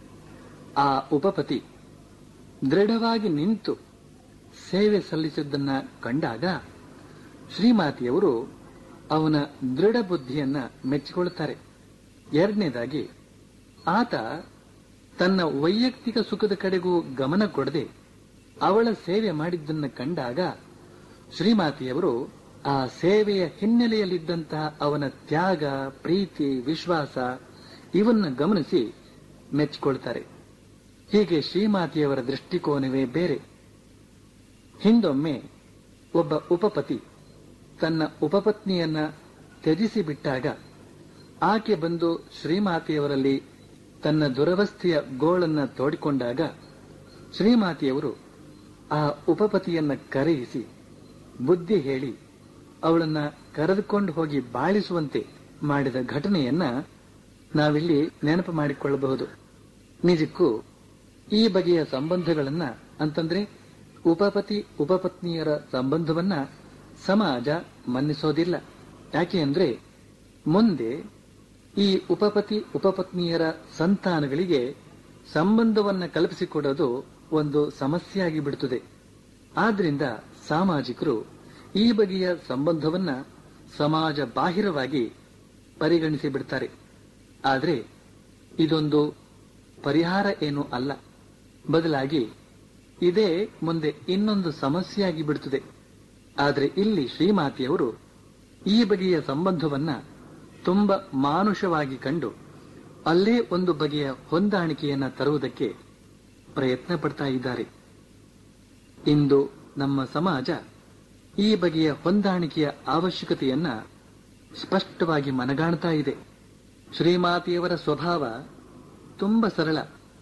ಆ ಉಪಪತಿ ದೃಢವಾಗಿ ನಿಂತು ಸೇವೆ ಸಲ್ಲಿಸಿದ್ದನ್ನ ಕಂಡಾಗ ಶ್ರೀಮಾತಿಯವರು ಅವನ ದೃಢ ಬುದ್ಧಿಯನ್ನ ಮೆಚ್ಚಿಕೊಳ್ಳುತ್ತಾರೆ ಎರಡನೇದಾಗಿ ಆತ ತನ್ನ ವೈಯಕ್ತಿಕ ಸುಖದ ಕಡೆಗೂ ಗಮನ ಕೊಡದೆ ಅವಳ ಸೇವೆ ಮಾಡಿದ್ದನ್ನ ಕಂಡಾಗ ಶ್ರೀಮಾತಿಯವರು ಆ ಸೇವೆಯ ಹಿನ್ನೆಲೆಯಲ್ಲಿದ್ದಂತಹ ಅವನ ತ್ಯಾಗ ಪ್ರೀತಿ ವಿಶ್ವಾಸ ಇವನ್ನ ಗಮನಿಸಿ ಮೆಚ್ಚಿಕೊಳ್ತಾರೆ ಹೀಗೆ ಶ್ರೀಮಾತಿಯವರ ದೃಷ್ಟಿಕೋನವೇ ಬೇರೆ ಹಿಂದೊಮ್ಮೆ ಒಬ್ಬ ಉಪಪತಿ ತನ್ನ ಉಪಪತ್ನಿಯನ್ನ ತ್ಯಜಿಸಿ ಬಿಟ್ಟಾಗ ಆಕೆ ಬಂದು ಶ್ರೀಮಾತೆಯವರಲ್ಲಿ ತನ್ನ ದುರವಸ್ಥೆಯ ಗೋಳನ್ನ ತೋಡಿಕೊಂಡಾಗ ಶ್ರೀಮಾತೆಯವರು ಆ ಉಪಪತಿಯನ್ನ ಕರೆಯಿಸಿ ಬುದ್ಧಿ ಹೇಳಿ ಅವಳನ್ನ ಕರೆದುಕೊಂಡು ಹೋಗಿ ಬಾಳಿಸುವಂತೆ ಮಾಡಿದ ಘಟನೆಯನ್ನ ನಾವಿಲ್ಲಿ ನೆನಪು ಮಾಡಿಕೊಳ್ಳಬಹುದು ನಿಜಕ್ಕೂ ಈ ಬಗೆಯ ಸಂಬಂಧಗಳನ್ನ ಅಂತಂದ್ರೆ ಉಪಪತಿ ಉಪಪತ್ನಿಯರ ಸಂಬಂಧವನ್ನ ಸಮಾಜ ಮನ್ನಿಸೋದಿಲ್ಲ ಯಾಕೆ ಅಂದ್ರೆ ಮುಂದೆ ಈ ಉಪಪತಿ ಉಪಪತ್ನಿಯರ ಸಂತಾನಗಳಿಗೆ ಸಂಬಂಧವನ್ನ ಕಲ್ಪಿಸಿಕೊಡೋದು ಒಂದು ಸಮಸ್ಯೆಯಾಗಿ ಬಿಡುತ್ತದೆ ಆದ್ರಿಂದ ಸಾಮಾಜಿಕರು ಈ ಬಗೆಯ ಸಂಬಂಧವನ್ನ ಸಮಾಜ ಬಾಹಿರವಾಗಿ ಪರಿಗಣಿಸಿ ಬಿಡ್ತಾರೆ ಆದರೆ ಇದೊಂದು ಪರಿಹಾರ ಏನು ಅಲ್ಲ ಬದಲಾಗಿ ಇದೇ ಮುಂದೆ ಇನ್ನೊಂದು ಸಮಸ್ಯೆಯಾಗಿ ಬಿಡುತ್ತದೆ ಆದರೆ ಇಲ್ಲಿ ಶ್ರೀಮಾತೆಯವರು ಈ ಬಗೆಯ ಸಂಬಂಧವನ್ನ ತುಂಬ ಮಾನುಷವಾಗಿ ಕಂಡು ಅಲ್ಲೇ ಒಂದು ಬಗೆಯ ಹೊಂದಾಣಿಕೆಯನ್ನ ತರುವುದಕ್ಕೆ ಪ್ರಯತ್ನ ಪಡ್ತಾ ಇದ್ದಾರೆ ಇಂದು ನಮ್ಮ ಸಮಾಜ ಈ ಬಗೆಯ ಹೊಂದಾಣಿಕೆಯ ಅವಶ್ಯಕತೆಯನ್ನ ಸ್ಪಷ್ಟವಾಗಿ ಮನಗಾಣ್ತಾ ಇದೆ ಶ್ರೀಮಾತೆಯವರ ಸ್ವಭಾವ ತುಂಬ ಸರಳ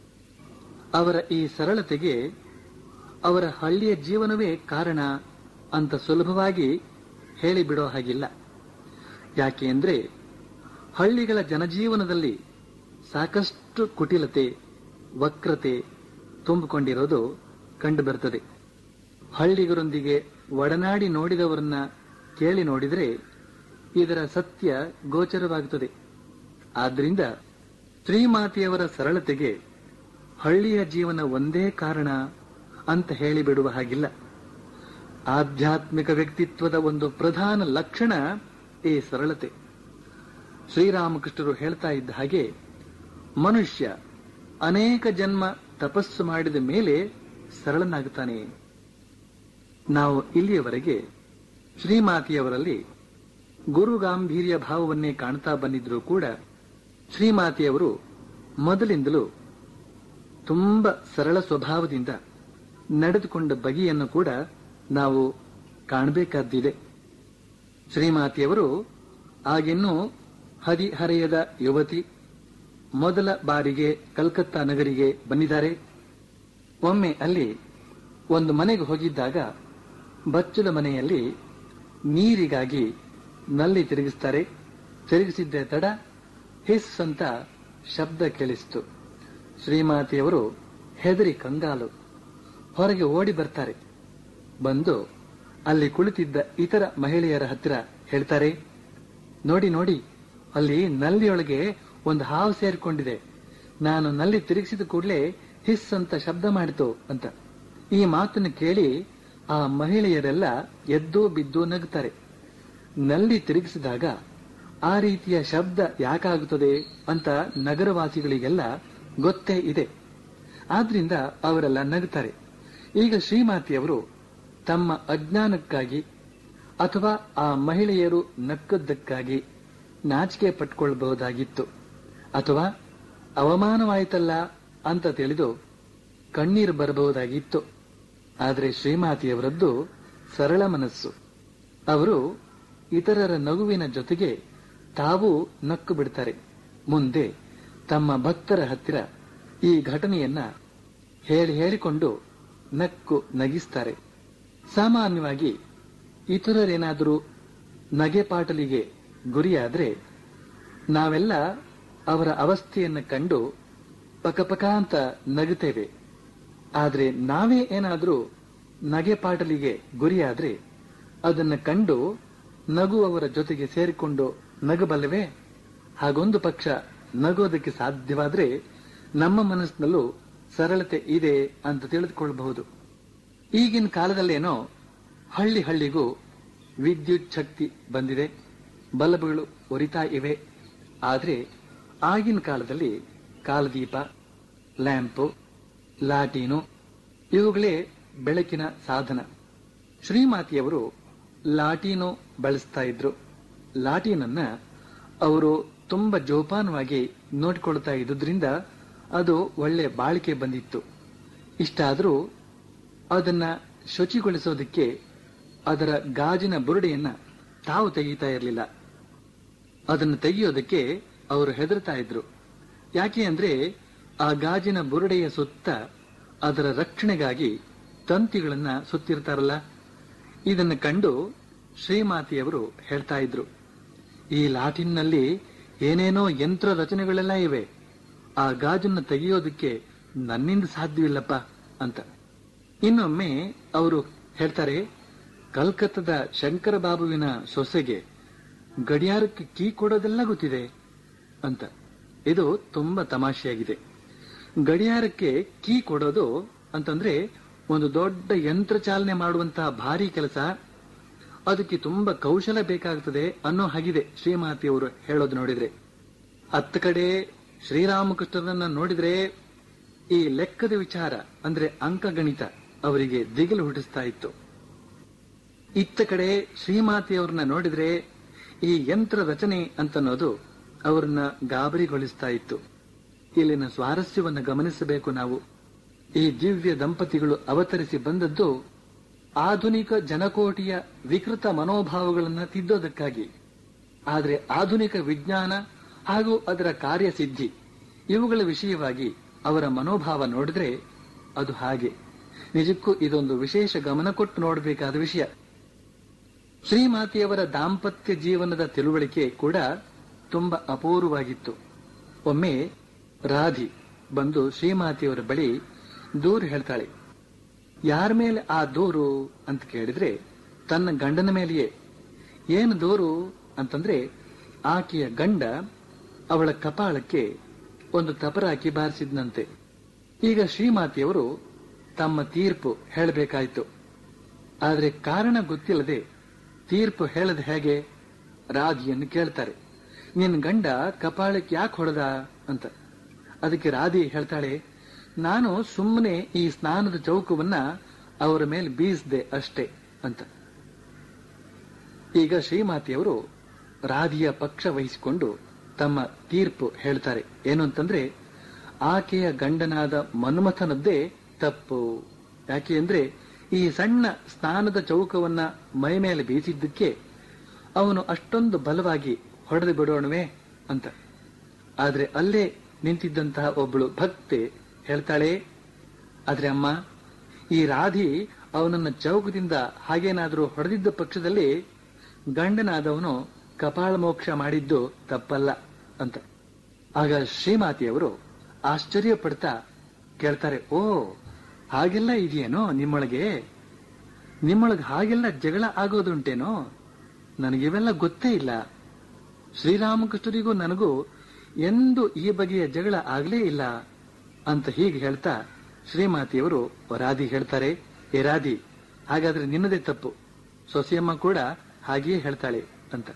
ಅವರ ಈ ಸರಳತೆಗೆ ಅವರ ಹಳ್ಳಿಯ ಜೀವನವೇ ಕಾರಣ ಅಂತ ಸುಲಭವಾಗಿ ಹೇಳಿಬಿಡೋ ಹಾಗಿಲ್ಲ ಯಾಕೆ ಅಂದ್ರೆ ಹಳ್ಳಿಗಳ ಜನಜೀವನದಲ್ಲಿ ಸಾಕಷ್ಟು ಕುಟಿಲತೆ ವಕ್ರತೆ ತುಂಬಿಕೊಂಡಿರೋದು ಕಂಡುಬರುತ್ತದೆ ಹಳ್ಳಿಗರೊಂದಿಗೆ ಒಡನಾಡಿ ನೋಡಿದವರನ್ನ ಕೇಳಿ ನೋಡಿದರೆ ಇದರ ಸತ್ಯ ಗೋಚರವಾಗುತ್ತದೆ ಆದ್ರಿಂದ ಶ್ರೀಮಾತೆಯವರ ಸರಳತೆಗೆ ಹಳ್ಳಿಯ ಜೀವನ ಒಂದೇ ಕಾರಣ ಅಂತ ಹೇಳಿಬಿಡುವ ಹಾಗಿಲ್ಲ ಆಧ್ಯಾತ್ಮಿಕ ವ್ಯಕ್ತಿತ್ವದ ಒಂದು ಪ್ರಧಾನ ಲಕ್ಷಣ ಈ ಸರಳತೆ ಶ್ರೀರಾಮಕೃಷ್ಣರು ಹೇಳ್ತಾ ಇದ್ದ ಹಾಗೆ ಮನುಷ್ಯ ಅನೇಕ ಜನ್ಮ ತಪಸ್ಸು ಮಾಡಿದ ಮೇಲೆ ಸರಳನಾಗುತ್ತಾನೆ ನಾವು ಇಲ್ಲಿಯವರೆಗೆ ಶ್ರೀಮಾತೆಯವರಲ್ಲಿ ಗುರು ಗಾಂಭೀರ್ಯ ಭಾವವನ್ನೇ ಕಾಣ್ತಾ ಬಂದಿದ್ರೂ ಕೂಡ ಶ್ರೀಮಾತೆಯವರು ಮೊದಲಿಂದಲೂ ತುಂಬ ಸರಳ ಸ್ವಭಾವದಿಂದ ನಡೆದುಕೊಂಡ ಬಗೆಯನ್ನು ಕೂಡ ನಾವು ಕಾಣಬೇಕಾದ್ದಿದೆ ಶ್ರೀಮಾತೆಯವರು ಆಗಿನ್ನೂ ಹದಿಹರೆಯದ ಯುವತಿ ಮೊದಲ ಬಾರಿಗೆ ಕಲ್ಕತ್ತಾ ನಗರಿಗೆ ಬಂದಿದ್ದಾರೆ ಒಮ್ಮೆ ಅಲ್ಲಿ ಒಂದು ಮನೆಗೆ ಹೋಗಿದ್ದಾಗ ಬಚ್ಚಲ ಮನೆಯಲ್ಲಿ ನೀರಿಗಾಗಿ ನಲ್ಲಿ ತಿರುಗಿಸ್ತಾರೆ ತಿರುಗಿಸಿದ್ದೆ ತಡ ಹಿಸ್ ಅಂತ ಶಬ್ದ ಕೇಳಿಸಿತು ಶ್ರೀಮಾತೆಯವರು ಹೆದರಿ ಕಂಗಾಲು ಹೊರಗೆ ಓಡಿ ಬರ್ತಾರೆ ಬಂದು ಅಲ್ಲಿ ಕುಳಿತಿದ್ದ ಇತರ ಮಹಿಳೆಯರ ಹತ್ತಿರ ಹೇಳ್ತಾರೆ ನೋಡಿ ನೋಡಿ ಅಲ್ಲಿ ನಲ್ಲಿಯೊಳಗೆ ಒಂದು ಹಾವು ಸೇರಿಕೊಂಡಿದೆ ನಾನು ನಲ್ಲಿ ತಿರುಗಿಸಿದ ಕೂಡಲೇ ಹಿಸ್ ಅಂತ ಶಬ್ದ ಮಾಡಿತು ಅಂತ ಈ ಮಾತನ್ನು ಕೇಳಿ ಆ ಮಹಿಳೆಯರೆಲ್ಲ ಎದ್ದು ಬಿದ್ದು ನಗುತ್ತಾರೆ ನಲ್ಲಿ ತಿರುಗಿಸಿದಾಗ ಆ ರೀತಿಯ ಶಬ್ದ ಯಾಕಾಗುತ್ತದೆ ಅಂತ ನಗರವಾಸಿಗಳಿಗೆಲ್ಲ ಗೊತ್ತೇ ಇದೆ ಆದ್ರಿಂದ ಅವರೆಲ್ಲ ನಗುತ್ತಾರೆ ಈಗ ಶ್ರೀಮಾತೆಯವರು ತಮ್ಮ ಅಜ್ಞಾನಕ್ಕಾಗಿ ಅಥವಾ ಆ ಮಹಿಳೆಯರು ನಕ್ಕದ್ದಕ್ಕಾಗಿ ನಾಚಿಕೆ ಪಟ್ಕೊಳ್ಬಹುದಾಗಿತ್ತು ಅಥವಾ ಅವಮಾನವಾಯಿತಲ್ಲ ಅಂತ ತಿಳಿದು ಕಣ್ಣೀರು ಬರಬಹುದಾಗಿತ್ತು ಆದರೆ ಶ್ರೀಮಾತೆಯವರದ್ದು ಸರಳ ಮನಸ್ಸು ಅವರು ಇತರರ ನಗುವಿನ ಜೊತೆಗೆ ತಾವು ನಕ್ಕು ಬಿಡ್ತಾರೆ ಮುಂದೆ ತಮ್ಮ ಭಕ್ತರ ಹತ್ತಿರ ಈ ಘಟನೆಯನ್ನ ಹೇಳಿ ಹೇಳಿಕೊಂಡು ನಕ್ಕು ನಗಿಸ್ತಾರೆ ಸಾಮಾನ್ಯವಾಗಿ ಇತರರೇನಾದರೂ ನಗೆಪಾಟಲಿಗೆ ಗುರಿಯಾದ್ರೆ ನಾವೆಲ್ಲ ಅವರ ಅವಸ್ಥೆಯನ್ನು ಕಂಡು ಪಕಪಕ ಅಂತ ನಗುತ್ತೇವೆ ಆದ್ರೆ ನಾವೇ ಏನಾದರೂ ನಗೆಪಾಟಲಿಗೆ ಗುರಿಯಾದ್ರೆ ಅದನ್ನ ಕಂಡು ನಗುವವರ ಜೊತೆಗೆ ಸೇರಿಕೊಂಡು ನಗಬಲ್ಲವೇ ಹಾಗೊಂದು ಪಕ್ಷ ನಗೋದಕ್ಕೆ ಸಾಧ್ಯವಾದ್ರೆ ನಮ್ಮ ಮನಸ್ಸಿನಲ್ಲೂ ಸರಳತೆ ಇದೆ ಅಂತ ತಿಳಿದುಕೊಳ್ಳಬಹುದು ಈಗಿನ ಕಾಲದಲ್ಲೇನೋ ಹಳ್ಳಿ ಹಳ್ಳಿಗೂ ವಿದ್ಯುತ್ ಶಕ್ತಿ ಬಂದಿದೆ ಬಲ್ಬ್ಗಳು ಉರಿತಾ ಇವೆ ಆದರೆ ಆಗಿನ ಕಾಲದಲ್ಲಿ ಕಾಲದೀಪ ಲ್ಯಾಂಪು ಲಾಟೀನು ಇವುಗಳೇ ಬೆಳಕಿನ ಸಾಧನ ಶ್ರೀಮಾತೆಯವರು ಲಾಟೀನು ಬಳಸ್ತಾ ಇದ್ರು ಲಾಟೀನನ್ನ ಅವರು ತುಂಬಾ ಜೋಪಾನವಾಗಿ ನೋಡಿಕೊಳ್ತಾ ಇದ್ದುದರಿಂದ ಅದು ಒಳ್ಳೆ ಬಾಳಿಕೆ ಬಂದಿತ್ತು ಇಷ್ಟಾದರೂ ಅದನ್ನ ಶುಚಿಗೊಳಿಸೋದಕ್ಕೆ ಅದರ ಗಾಜಿನ ಬುರುಡೆಯನ್ನ ತಾವು ತೆಗೀತಾ ಇರಲಿಲ್ಲ ಅದನ್ನು ತೆಗೆಯೋದಕ್ಕೆ ಅವರು ಹೆದರ್ತಾ ಇದ್ರು ಯಾಕೆ ಅಂದ್ರೆ ಆ ಗಾಜಿನ ಬುರುಡೆಯ ಸುತ್ತ ಅದರ ರಕ್ಷಣೆಗಾಗಿ ತಂತಿಗಳನ್ನ ಸುತ್ತಿರ್ತಾರಲ್ಲ ಇದನ್ನು ಕಂಡು ಶ್ರೀಮಾತೆಯವರು ಹೇಳ್ತಾ ಇದ್ರು ಈ ಲಾಟಿನ್ನಲ್ಲಿ ಏನೇನೋ ಯಂತ್ರ ರಚನೆಗಳೆಲ್ಲ ಇವೆ ಆ ಗಾಜನ್ನ ತೆಗೆಯೋದಕ್ಕೆ ನನ್ನಿಂದ ಸಾಧ್ಯವಿಲ್ಲಪ್ಪ ಅಂತ ಇನ್ನೊಮ್ಮೆ ಅವರು ಹೇಳ್ತಾರೆ ಕಲ್ಕತ್ತದ ಶಂಕರ ಬಾಬುವಿನ ಸೊಸೆಗೆ ಗಡಿಯಾರಕ್ಕೆ ಕೀ ಕೊಡೋದೆಲ್ಲ ಗೊತ್ತಿದೆ ಅಂತ ಇದು ತುಂಬಾ ತಮಾಷೆಯಾಗಿದೆ ಗಡಿಯಾರಕ್ಕೆ ಕೀ ಕೊಡೋದು ಅಂತಂದ್ರೆ ಒಂದು ದೊಡ್ಡ ಯಂತ್ರ ಚಾಲನೆ ಮಾಡುವಂತಹ ಭಾರಿ ಕೆಲಸ ಅದಕ್ಕೆ ತುಂಬಾ ಕೌಶಲ ಬೇಕಾಗ್ತದೆ ಅನ್ನೋ ಹಾಗಿದೆ ಶ್ರೀಮಾತಿಯವರು ಹೇಳೋದು ನೋಡಿದ್ರೆ ಹತ್ತ ಕಡೆ ಶ್ರೀರಾಮಕೃಷ್ಣರನ್ನ ನೋಡಿದ್ರೆ ಈ ಲೆಕ್ಕದ ವಿಚಾರ ಅಂದ್ರೆ ಅಂಕಗಣಿತ ಅವರಿಗೆ ದಿಗಿಲು ಹುಟ್ಟಿಸ್ತಾ ಇತ್ತು ಇತ್ತ ಕಡೆ ಶ್ರೀಮಾತೆಯವ್ರನ್ನ ನೋಡಿದ್ರೆ ಈ ಯಂತ್ರ ರಚನೆ ಅಂತನ್ನೋದು ಅವರನ್ನ ಗಾಬರಿಗೊಳಿಸ್ತಾ ಇತ್ತು ಇಲ್ಲಿನ ಸ್ವಾರಸ್ಯವನ್ನು ಗಮನಿಸಬೇಕು ನಾವು ಈ ದಿವ್ಯ ದಂಪತಿಗಳು ಅವತರಿಸಿ ಬಂದದ್ದು ಆಧುನಿಕ ಜನಕೋಟಿಯ ವಿಕೃತ ಮನೋಭಾವಗಳನ್ನು ತಿದ್ದೋದಕ್ಕಾಗಿ ಆದರೆ ಆಧುನಿಕ ವಿಜ್ಞಾನ ಹಾಗೂ ಅದರ ಕಾರ್ಯಸಿದ್ಧಿ ಇವುಗಳ ವಿಷಯವಾಗಿ ಅವರ ಮನೋಭಾವ ನೋಡಿದ್ರೆ ಅದು ಹಾಗೆ ನಿಜಕ್ಕೂ ಇದೊಂದು ವಿಶೇಷ ಗಮನ ಕೊಟ್ಟು ನೋಡಬೇಕಾದ ವಿಷಯ ಶ್ರೀಮಾತೆಯವರ ದಾಂಪತ್ಯ ಜೀವನದ ತಿಳುವಳಿಕೆ ಕೂಡ ತುಂಬಾ ಅಪೂರ್ವವಾಗಿತ್ತು ಒಮ್ಮೆ ರಾಧಿ ಬಂದು ಶ್ರೀಮಾತೆಯವರ ಬಳಿ ದೂರು ಹೇಳ್ತಾಳೆ ಯಾರ ಮೇಲೆ ಆ ದೂರು ಅಂತ ಕೇಳಿದ್ರೆ ತನ್ನ ಗಂಡನ ಮೇಲೆಯೇ ಏನು ದೂರು ಅಂತಂದ್ರೆ ಆಕೆಯ ಗಂಡ ಅವಳ ಕಪಾಳಕ್ಕೆ ಒಂದು ತಪರಾಕಿ ಬಾರಿಸಿದ್ನಂತೆ ಈಗ ಶ್ರೀಮಾತೆಯವರು ತಮ್ಮ ತೀರ್ಪು ಹೇಳಬೇಕಾಯ್ತು ಆದ್ರೆ ಕಾರಣ ಗೊತ್ತಿಲ್ಲದೆ ತೀರ್ಪು ಹೇಳದ ಹೇಗೆ ರಾಧಿಯನ್ನು ಕೇಳ್ತಾರೆ ನಿನ್ ಗಂಡ ಕಪಾಳಕ್ಕೆ ಯಾಕೆ ಹೊಡೆದ ಅಂತ ಅದಕ್ಕೆ ರಾಧಿ ಹೇಳ್ತಾಳೆ ನಾನು ಸುಮ್ಮನೆ ಈ ಸ್ನಾನದ ಚೌಕವನ್ನ ಅವರ ಮೇಲೆ ಬೀಸ್ದೆ ಅಷ್ಟೇ ಅಂತ ಈಗ ಶ್ರೀಮಾತೆಯವರು ರಾಧಿಯ ಪಕ್ಷ ವಹಿಸಿಕೊಂಡು ತಮ್ಮ ತೀರ್ಪು ಹೇಳ್ತಾರೆ ಏನು ಅಂತಂದ್ರೆ ಆಕೆಯ ಗಂಡನಾದ ಮನ್ಮಥನದ್ದೇ ತಪ್ಪು ಯಾಕೆ ಅಂದ್ರೆ ಈ ಸಣ್ಣ ಸ್ನಾನದ ಚೌಕವನ್ನ ಮೈ ಮೇಲೆ ಬೀಸಿದ್ದಕ್ಕೆ ಅವನು ಅಷ್ಟೊಂದು ಬಲವಾಗಿ ಹೊಡೆದು ಬಿಡೋಣವೇ ಅಂತ ಆದ್ರೆ ಅಲ್ಲೇ ನಿಂತಿದ್ದಂತಹ ಒಬ್ಬಳು ಭಕ್ತೆ ಹೇಳ್ತಾಳೆ ಆದ್ರೆ ಅಮ್ಮ ಈ ರಾಧಿ ಅವನನ್ನ ಚೌಕದಿಂದ ಹಾಗೇನಾದರೂ ಹೊಡೆದಿದ್ದ ಪಕ್ಷದಲ್ಲಿ ಗಂಡನಾದವನು ಕಪಾಳ ಮೋಕ್ಷ ಮಾಡಿದ್ದು ತಪ್ಪಲ್ಲ ಅಂತ ಆಗ ಶ್ರೀಮಾತೆಯವರು ಆಶ್ಚರ್ಯ ಪಡ್ತಾ ಕೇಳ್ತಾರೆ ಓ ಹಾಗೆಲ್ಲ ಇದೆಯೇನೋ ನಿಮ್ಮೊಳಗೆ ನಿಮ್ಮೊಳಗೆ ಹಾಗೆಲ್ಲ ಜಗಳ ಆಗೋದುಂಟೇನೋ ನನಗಿವೆಲ್ಲ ಗೊತ್ತೇ ಇಲ್ಲ ಶ್ರೀರಾಮಕೃಷ್ಣರಿಗೂ ನನಗೂ ಎಂದು ಈ ಬಗೆಯ ಜಗಳ ಆಗ್ಲೇ ಇಲ್ಲ ಅಂತ ಹೀಗೆ ಹೇಳ್ತಾ ಶ್ರೀಮಾತೆಯವರು ರಾಧಿ ಹೇಳ್ತಾರೆ ಏ ರಾಧಿ ಹಾಗಾದ್ರೆ ನಿನ್ನದೇ ತಪ್ಪು ಸೊಸೆಯಮ್ಮ ಕೂಡ ಹಾಗೆಯೇ ಹೇಳ್ತಾಳೆ ಅಂತ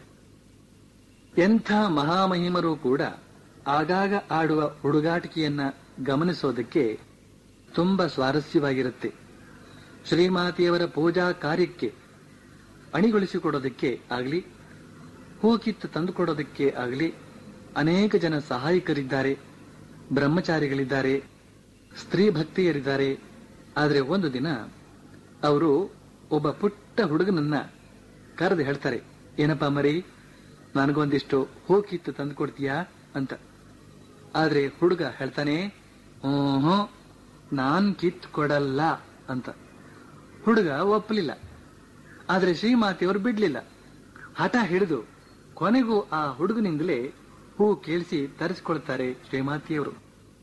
ಎಂಥ ಮಹಾಮಹಿಮರು ಕೂಡ ಆಗಾಗ ಆಡುವ ಹುಡುಗಾಟಿಕೆಯನ್ನ ಗಮನಿಸೋದಕ್ಕೆ ತುಂಬಾ ಸ್ವಾರಸ್ಯವಾಗಿರುತ್ತೆ ಶ್ರೀಮಾತೆಯವರ ಪೂಜಾ ಕಾರ್ಯಕ್ಕೆ ಅಣಿಗೊಳಿಸಿಕೊಡೋದಕ್ಕೆ ಆಗಲಿ ಹೂಕಿತ್ತು ತಂದುಕೊಡೋದಕ್ಕೆ ಆಗಲಿ ಅನೇಕ ಜನ ಸಹಾಯಕರಿದ್ದಾರೆ ಬ್ರಹ್ಮಚಾರಿಗಳಿದ್ದಾರೆ ಸ್ತ್ರೀ ಭಕ್ತಿಯರಿದ್ದಾರೆ ಆದರೆ ಒಂದು ದಿನ ಅವರು ಒಬ್ಬ ಪುಟ್ಟ ಹುಡುಗನನ್ನ ಕರೆದು ಹೇಳ್ತಾರೆ ಏನಪ್ಪಾ ಮರಿ ನನಗೊಂದಿಷ್ಟು ಹೂಕಿತ್ತು ತಂದು ಕೊಡ್ತೀಯಾ ಅಂತ ಆದ್ರೆ ಹುಡುಗ ಹೇಳ್ತಾನೆ ಹ್ಞೂ ನಾನ್ ಕಿತ್ ಕೊಡಲ್ಲ ಅಂತ ಹುಡುಗ ಒಪ್ಪಲಿಲ್ಲ ಆದ್ರೆ ಶ್ರೀಮಾತೆಯವರು ಬಿಡ್ಲಿಲ್ಲ ಹಠ ಹಿಡಿದು ಕೊನೆಗೂ ಆ ಹುಡುಗನಿಂದಲೇ ಹೂ ಕೇಳಿಸಿ ತರಿಸಿಕೊಳ್ತಾರೆ ಶ್ರೀಮಾತೆಯವರು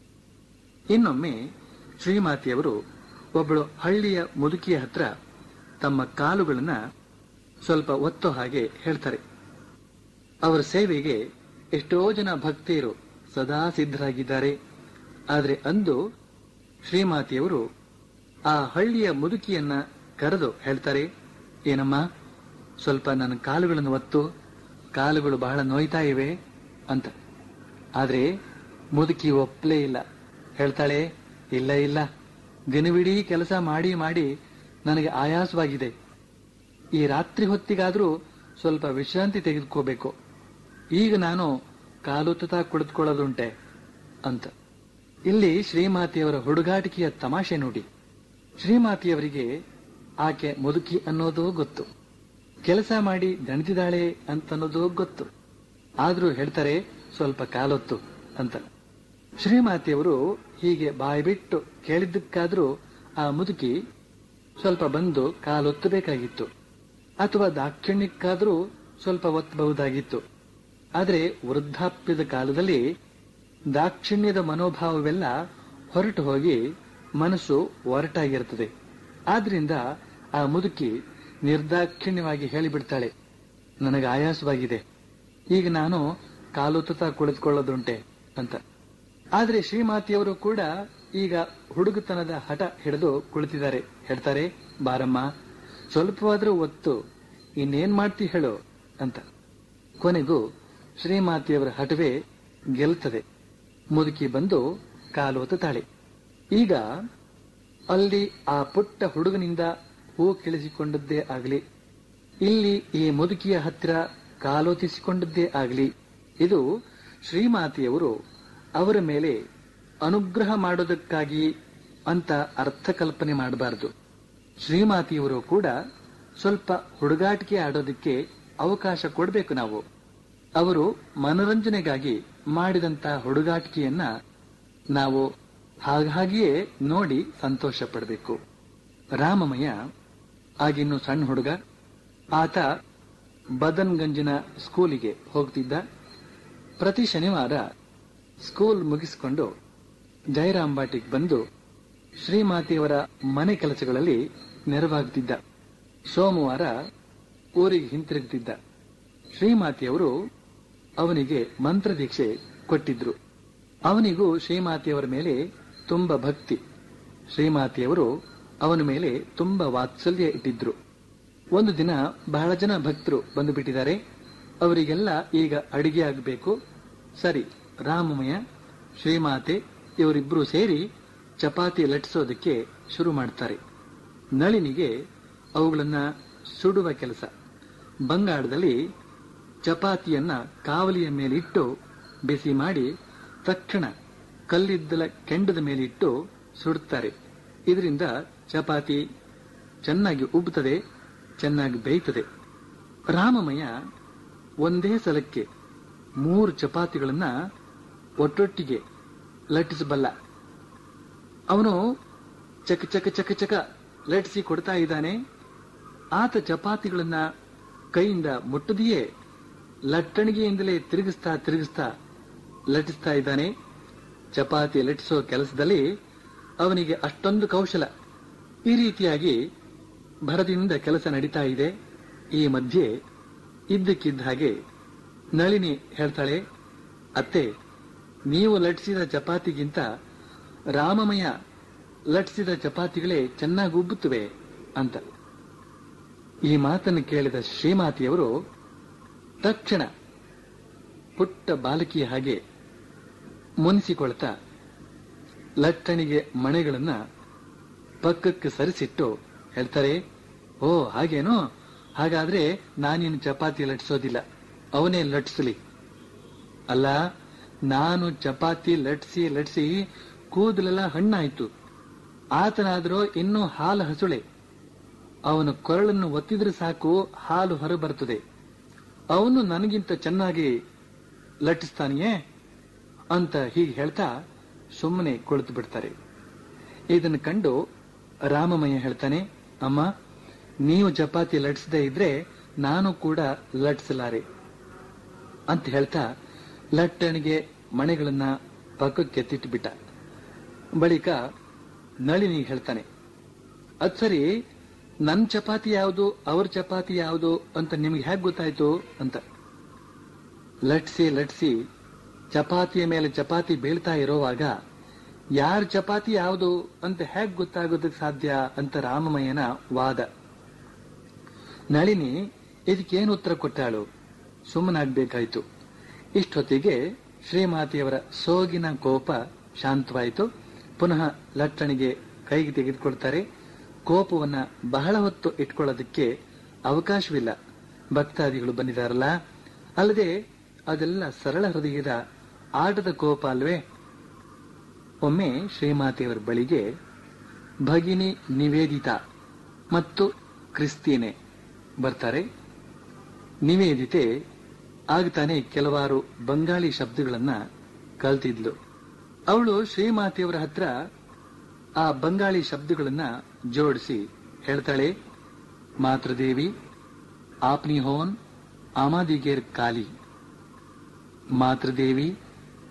ಇನ್ನೊಮ್ಮೆ ಶ್ರೀಮಾತೆಯವರು ಒಬ್ಬಳು ಹಳ್ಳಿಯ ಮುದುಕಿಯ ಹತ್ರ ತಮ್ಮ ಕಾಲುಗಳನ್ನ ಸ್ವಲ್ಪ ಒತ್ತೋ ಹಾಗೆ ಹೇಳ್ತಾರೆ ಅವರ ಸೇವೆಗೆ ಎಷ್ಟೋ ಜನ ಭಕ್ತಿಯರು ಸದಾ ಸಿದ್ಧರಾಗಿದ್ದಾರೆ ಆದರೆ ಅಂದು ಶ್ರೀಮಾತೆಯವರು ಆ ಹಳ್ಳಿಯ ಮುದುಕಿಯನ್ನ ಕರೆದು ಹೇಳ್ತಾರೆ ಏನಮ್ಮ ಸ್ವಲ್ಪ ನನ್ನ ಕಾಲುಗಳನ್ನು ಒತ್ತು ಕಾಲುಗಳು ಬಹಳ ನೋಯ್ತಾ ಇವೆ ಅಂತ ಆದ್ರೆ ಮುದುಕಿ ಒಪ್ಪಲೇ ಇಲ್ಲ ಹೇಳ್ತಾಳೆ ಇಲ್ಲ ಇಲ್ಲ ದಿನವಿಡೀ ಕೆಲಸ ಮಾಡಿ ಮಾಡಿ ನನಗೆ ಆಯಾಸವಾಗಿದೆ ಈ ರಾತ್ರಿ ಹೊತ್ತಿಗಾದ್ರೂ ಸ್ವಲ್ಪ ವಿಶ್ರಾಂತಿ ತೆಗೆದುಕೋಬೇಕು ಈಗ ನಾನು ಕಾಲುತ್ತತಾ ಕುಳಿತುಕೊಳ್ಳೋದುಂಟೆ ಅಂತ ಇಲ್ಲಿ ಶ್ರೀಮಾತೆಯವರ ಹುಡುಗಾಟಿಕೆಯ ತಮಾಷೆ ನೋಡಿ ಶ್ರೀಮಾತೆಯವರಿಗೆ ಆಕೆ ಮುದುಕಿ ಅನ್ನೋದು ಗೊತ್ತು ಕೆಲಸ ಮಾಡಿ ದಣಿದಿದ್ದಾಳೆ ಅಂತನ್ನೋದು ಗೊತ್ತು ಆದ್ರೂ ಹೇಳ್ತಾರೆ ಸ್ವಲ್ಪ ಕಾಲೊತ್ತು ಅಂತ ಶ್ರೀಮಾತೆಯವರು ಹೀಗೆ ಬಾಯಿ ಬಿಟ್ಟು ಕೇಳಿದ್ದಕ್ಕಾದ್ರೂ ಆ ಮುದುಕಿ ಸ್ವಲ್ಪ ಬಂದು ಕಾಲೊತ್ತಬೇಕಾಗಿತ್ತು ಅಥವಾ ದಾಕ್ಷಿಣ್ಯಕ್ಕಾದ್ರೂ ಸ್ವಲ್ಪ ಒತ್ತಬಹುದಾಗಿತ್ತು ಆದ್ರೆ ವೃದ್ಧಾಪ್ಯದ ಕಾಲದಲ್ಲಿ ದಾಕ್ಷಿಣ್ಯದ ಮನೋಭಾವವೆಲ್ಲ ಹೊರಟು ಹೋಗಿ ಮನಸ್ಸು ಒರಟಾಗಿರುತ್ತದೆ ಆದ್ರಿಂದ ಆ ಮುದುಕಿ ನಿರ್ದಾಕ್ಷಿಣ್ಯವಾಗಿ ಹೇಳಿಬಿಡ್ತಾಳೆ ನನಗೆ ಆಯಾಸವಾಗಿದೆ ಈಗ ನಾನು ಕಾಲುತ್ತುತ್ತಾ ಕುಳಿತುಕೊಳ್ಳೋದುಂಟೆ ಅಂತ ಆದ್ರೆ ಶ್ರೀಮಾತಿಯವರು ಕೂಡ ಈಗ ಹುಡುಗತನದ ಹಠ ಹಿಡಿದು ಕುಳಿತಿದ್ದಾರೆ ಹೇಳ್ತಾರೆ ಬಾರಮ್ಮ ಸ್ವಲ್ಪವಾದ್ರೂ ಒತ್ತು ಇನ್ನೇನ್ ಮಾಡ್ತಿ ಹೇಳು ಅಂತ ಕೊನೆಗೂ ಶ್ರೀಮಾತಿಯವರ ಹಠವೇ ಗೆಲ್ತದೆ ಮುದುಕಿ ಬಂದು ಕಾಲು ಒತ್ತುತ್ತಾಳೆ ಈಗ ಅಲ್ಲಿ ಆ ಪುಟ್ಟ ಹುಡುಗನಿಂದ ಹೂ ಕಿಳಿಸಿಕೊಂಡದ್ದೇ ಆಗಲಿ ಇಲ್ಲಿ ಈ ಮುದುಕಿಯ ಹತ್ತಿರ ಕಾಲೋತಿಸಿಕೊಂಡದ್ದೇ ಆಗಲಿ ಇದು ಶ್ರೀಮಾತೆಯವರು ಅವರ ಮೇಲೆ ಅನುಗ್ರಹ ಮಾಡೋದಕ್ಕಾಗಿ ಅಂತ ಅರ್ಥ ಕಲ್ಪನೆ ಮಾಡಬಾರದು ಶ್ರೀಮಾತೆಯವರು ಕೂಡ ಸ್ವಲ್ಪ ಹುಡುಗಾಟಿಕೆ ಆಡೋದಕ್ಕೆ ಅವಕಾಶ ಕೊಡಬೇಕು ನಾವು ಅವರು ಮನರಂಜನೆಗಾಗಿ ಮಾಡಿದಂತ ಹುಡುಗಾಟಿಕೆಯನ್ನ ನಾವು ಹಾಗಾಗಿಯೇ ನೋಡಿ ಸಂತೋಷ ಪಡಬೇಕು ರಾಮಮಯ್ಯ ಆಗಿನ್ನು ಸಣ್ಣ ಹುಡುಗ ಆತ ಬದನ್ಗಂಜಿನ ಸ್ಕೂಲಿಗೆ ಹೋಗ್ತಿದ್ದ ಪ್ರತಿ ಶನಿವಾರ ಸ್ಕೂಲ್ ಮುಗಿಸಿಕೊಂಡು ಜಯರಾಂಬಾಟಿಗೆ ಬಂದು ಶ್ರೀಮಾತೆಯವರ ಮನೆ ಕೆಲಸಗಳಲ್ಲಿ ನೆರವಾಗುತ್ತಿದ್ದ ಸೋಮವಾರ ಊರಿಗೆ ಹಿಂತಿರುಗುತ್ತಿದ್ದ ಶ್ರೀಮಾತೆಯವರು ಅವನಿಗೆ ಮಂತ್ರದೀಕ್ಷೆ ಕೊಟ್ಟಿದ್ರು ಅವನಿಗೂ ಶ್ರೀಮಾತೆಯವರ ಮೇಲೆ ತುಂಬ ಭಕ್ತಿ ಶ್ರೀಮಾತೆಯವರು ಅವನ ಮೇಲೆ ತುಂಬ ವಾತ್ಸಲ್ಯ ಇಟ್ಟಿದ್ರು ಒಂದು ದಿನ ಬಹಳ ಜನ ಭಕ್ತರು ಬಂದು ಬಿಟ್ಟಿದ್ದಾರೆ ಅವರಿಗೆಲ್ಲ ಈಗ ಅಡಿಗೆ ಆಗಬೇಕು ಸರಿ ರಾಮಮಯ್ಯ ಶ್ರೀಮಾತೆ ಇವರಿಬ್ರು ಸೇರಿ ಚಪಾತಿ ಲಟ್ಟಿಸೋದಕ್ಕೆ ಶುರು ಮಾಡ್ತಾರೆ ನಳಿನಿಗೆ ಅವುಗಳನ್ನ ಸುಡುವ ಕೆಲಸ ಬಂಗಾಳದಲ್ಲಿ ಚಪಾತಿಯನ್ನ ಕಾವಲಿಯ ಮೇಲಿಟ್ಟು ಬಿಸಿ ಮಾಡಿ ತಕ್ಷಣ ಕಲ್ಲಿದ್ದಲ ಕೆಂಡದ ಮೇಲಿಟ್ಟು ಸುಡುತ್ತಾರೆ ಇದರಿಂದ ಚಪಾತಿ ಚೆನ್ನಾಗಿ ಉಬ್ಬುತ್ತದೆ ಚೆನ್ನಾಗಿ ಬೇಯ್ತದೆ ರಾಮಮಯ್ಯ ಒಂದೇ ಸಲಕ್ಕೆ ಮೂರು ಚಪಾತಿಗಳನ್ನ ಒಟ್ಟೊಟ್ಟಿಗೆ ಲಟ್ಟಿಸಬಲ್ಲ ಅವನು ಚಕ ಚಕ ಚಕ ಚಕ ಲಟ್ಟಿಸಿ ಕೊಡ್ತಾ ಇದ್ದಾನೆ ಆತ ಚಪಾತಿಗಳನ್ನ ಕೈಯಿಂದ ಮುಟ್ಟದೆಯೇ ಲಟ್ಟಣಿಗೆಯಿಂದಲೇ ತಿರುಗಿಸ್ತಾ ತಿರುಗಿಸ್ತಾ ಲಟ್ಟಿಸ್ತಾ ಇದ್ದಾನೆ ಚಪಾತಿ ಲಟ್ಟಿಸೋ ಕೆಲಸದಲ್ಲಿ ಅವನಿಗೆ ಅಷ್ಟೊಂದು ಕೌಶಲ ಈ ರೀತಿಯಾಗಿ ಭರದಿಂದ ಕೆಲಸ ನಡೀತಾ ಇದೆ ಈ ಮಧ್ಯೆ ಇದ್ದಕ್ಕಿದ್ದ ಹಾಗೆ ನಳಿನಿ ಹೇಳ್ತಾಳೆ ಅತ್ತೆ ನೀವು ಲಟ್ಟಿಸಿದ ಚಪಾತಿಗಿಂತ ರಾಮಮಯ್ಯ ಲಟ್ಟಿಸಿದ ಚಪಾತಿಗಳೇ ಚೆನ್ನಾಗಿ ಉಬ್ಬುತ್ತವೆ ಅಂತ ಈ ಮಾತನ್ನು ಕೇಳಿದ ಶ್ರೀಮಾತಿಯವರು ತಕ್ಷಣ ಪುಟ್ಟ ಬಾಲಕಿಯ ಹಾಗೆ ಮುನಿಸಿಕೊಳ್ತಾ ಲಟ್ಟಣಿಗೆ ಮಣೆಗಳನ್ನ ಪಕ್ಕಕ್ಕೆ ಸರಿಸಿಟ್ಟು ಹೇಳ್ತಾರೆ ಓ ಹಾಗೇನೋ ಹಾಗಾದ್ರೆ ನಾನಿನ್ನು ಚಪಾತಿ ಲಟ್ಟಿಸೋದಿಲ್ಲ ಅವನೇ ಲಟ್ಟಿಸಲಿ ಅಲ್ಲ ನಾನು ಚಪಾತಿ ಲಟ್ಸಿ ಲಟ್ಸಿ ಕೂದಲೆಲ್ಲ ಹಣ್ಣಾಯ್ತು ಆತನಾದ್ರೂ ಇನ್ನೂ ಹಾಲು ಹಸುಳೆ ಅವನ ಕೊರಳನ್ನು ಒತ್ತಿದ್ರೆ ಸಾಕು ಹಾಲು ಹೊರಬರುತ್ತದೆ ಅವನು ನನಗಿಂತ ಚೆನ್ನಾಗಿ ಲಟ್ಟಿಸ್ತಾನೆಯೇ ಅಂತ ಹೀಗೆ ಹೇಳ್ತಾ ಸುಮ್ಮನೆ ಕುಳಿತು ಬಿಡ್ತಾರೆ ಇದನ್ನು ಕಂಡು ರಾಮಮಯ್ಯ ಹೇಳ್ತಾನೆ ಅಮ್ಮ ನೀವು ಚಪಾತಿ ಲಟ್ಸದೇ ಇದ್ರೆ ನಾನು ಕೂಡ ಲಟ್ಸಲಾರೆ ಅಂತ ಹೇಳ್ತಾ ಲಟ್ಟಣಿಗೆ ಮಣೆಗಳನ್ನ ಪಕ್ಕಕ್ಕೆ ಎತ್ತಿಟ್ಬಿಟ್ಟ ಬಳಿಕ ನಳಿನಿ ಹೇಳ್ತಾನೆ ಅದ್ ಸರಿ ನನ್ ಚಪಾತಿ ಯಾವುದು ಅವ್ರ ಚಪಾತಿ ಯಾವುದು ಅಂತ ನಿಮ್ಗೆ ಹೇಗೆ ಗೊತ್ತಾಯ್ತು ಅಂತ ಲಟ್ಸಿ ಲಟ್ಸಿ ಚಪಾತಿಯ ಮೇಲೆ ಚಪಾತಿ ಬೀಳ್ತಾ ಇರೋವಾಗ ಯಾರ ಚಪಾತಿ ಯಾವುದು ಅಂತ ಹೇಗ್ ಗೊತ್ತಾಗೋದಕ್ಕೆ ಸಾಧ್ಯ ಅಂತ ರಾಮಮಯ್ಯನ ವಾದ ನಳಿನಿ ಇದಕ್ಕೇನು ಉತ್ತರ ಕೊಟ್ಟಾಳು ಸುಮ್ಮನಾಗ್ಬೇಕಾಯ್ತು ಇಷ್ಟೊತ್ತಿಗೆ ಶ್ರೀಮಾತೆಯವರ ಸೋಗಿನ ಕೋಪ ಶಾಂತವಾಯಿತು ಪುನಃ ಲಟ್ಟಣಿಗೆ ಕೈಗೆ ತೆಗೆದುಕೊಳ್ತಾರೆ ಕೋಪವನ್ನ ಬಹಳ ಹೊತ್ತು ಇಟ್ಕೊಳ್ಳೋದಕ್ಕೆ ಅವಕಾಶವಿಲ್ಲ ಭಕ್ತಾದಿಗಳು ಬಂದಿದಾರಲ್ಲ ಅಲ್ಲದೆ ಅದೆಲ್ಲ ಸರಳ ಹೃದಯದ ಆಟದ ಕೋಪ ಅಲ್ವೇ ಒಮ್ಮೆ ಶ್ರೀಮಾತೆಯವರ ಬಳಿಗೆ ಭಗಿನಿ ನಿವೇದಿತ ಮತ್ತು ಕ್ರಿಸ್ತೀನೆ ಬರ್ತಾರೆ ನಿವೇದಿತೆ ಆಗ್ತಾನೆ ಕೆಲವಾರು ಬಂಗಾಳಿ ಶಬ್ದಗಳನ್ನ ಕಲ್ತಿದ್ಲು ಅವಳು ಶ್ರೀಮಾತೆಯವರ ಹತ್ರ ಆ ಬಂಗಾಳಿ ಶಬ್ದಗಳನ್ನ ಜೋಡಿಸಿ ಹೇಳ್ತಾಳೆ ಮಾತೃದೇವಿ ಆಪ್ನಿ ಹೋನ್ ಆಮಾದಿಗೇರ್ ಕಾಲಿ ಮಾತೃದೇವಿ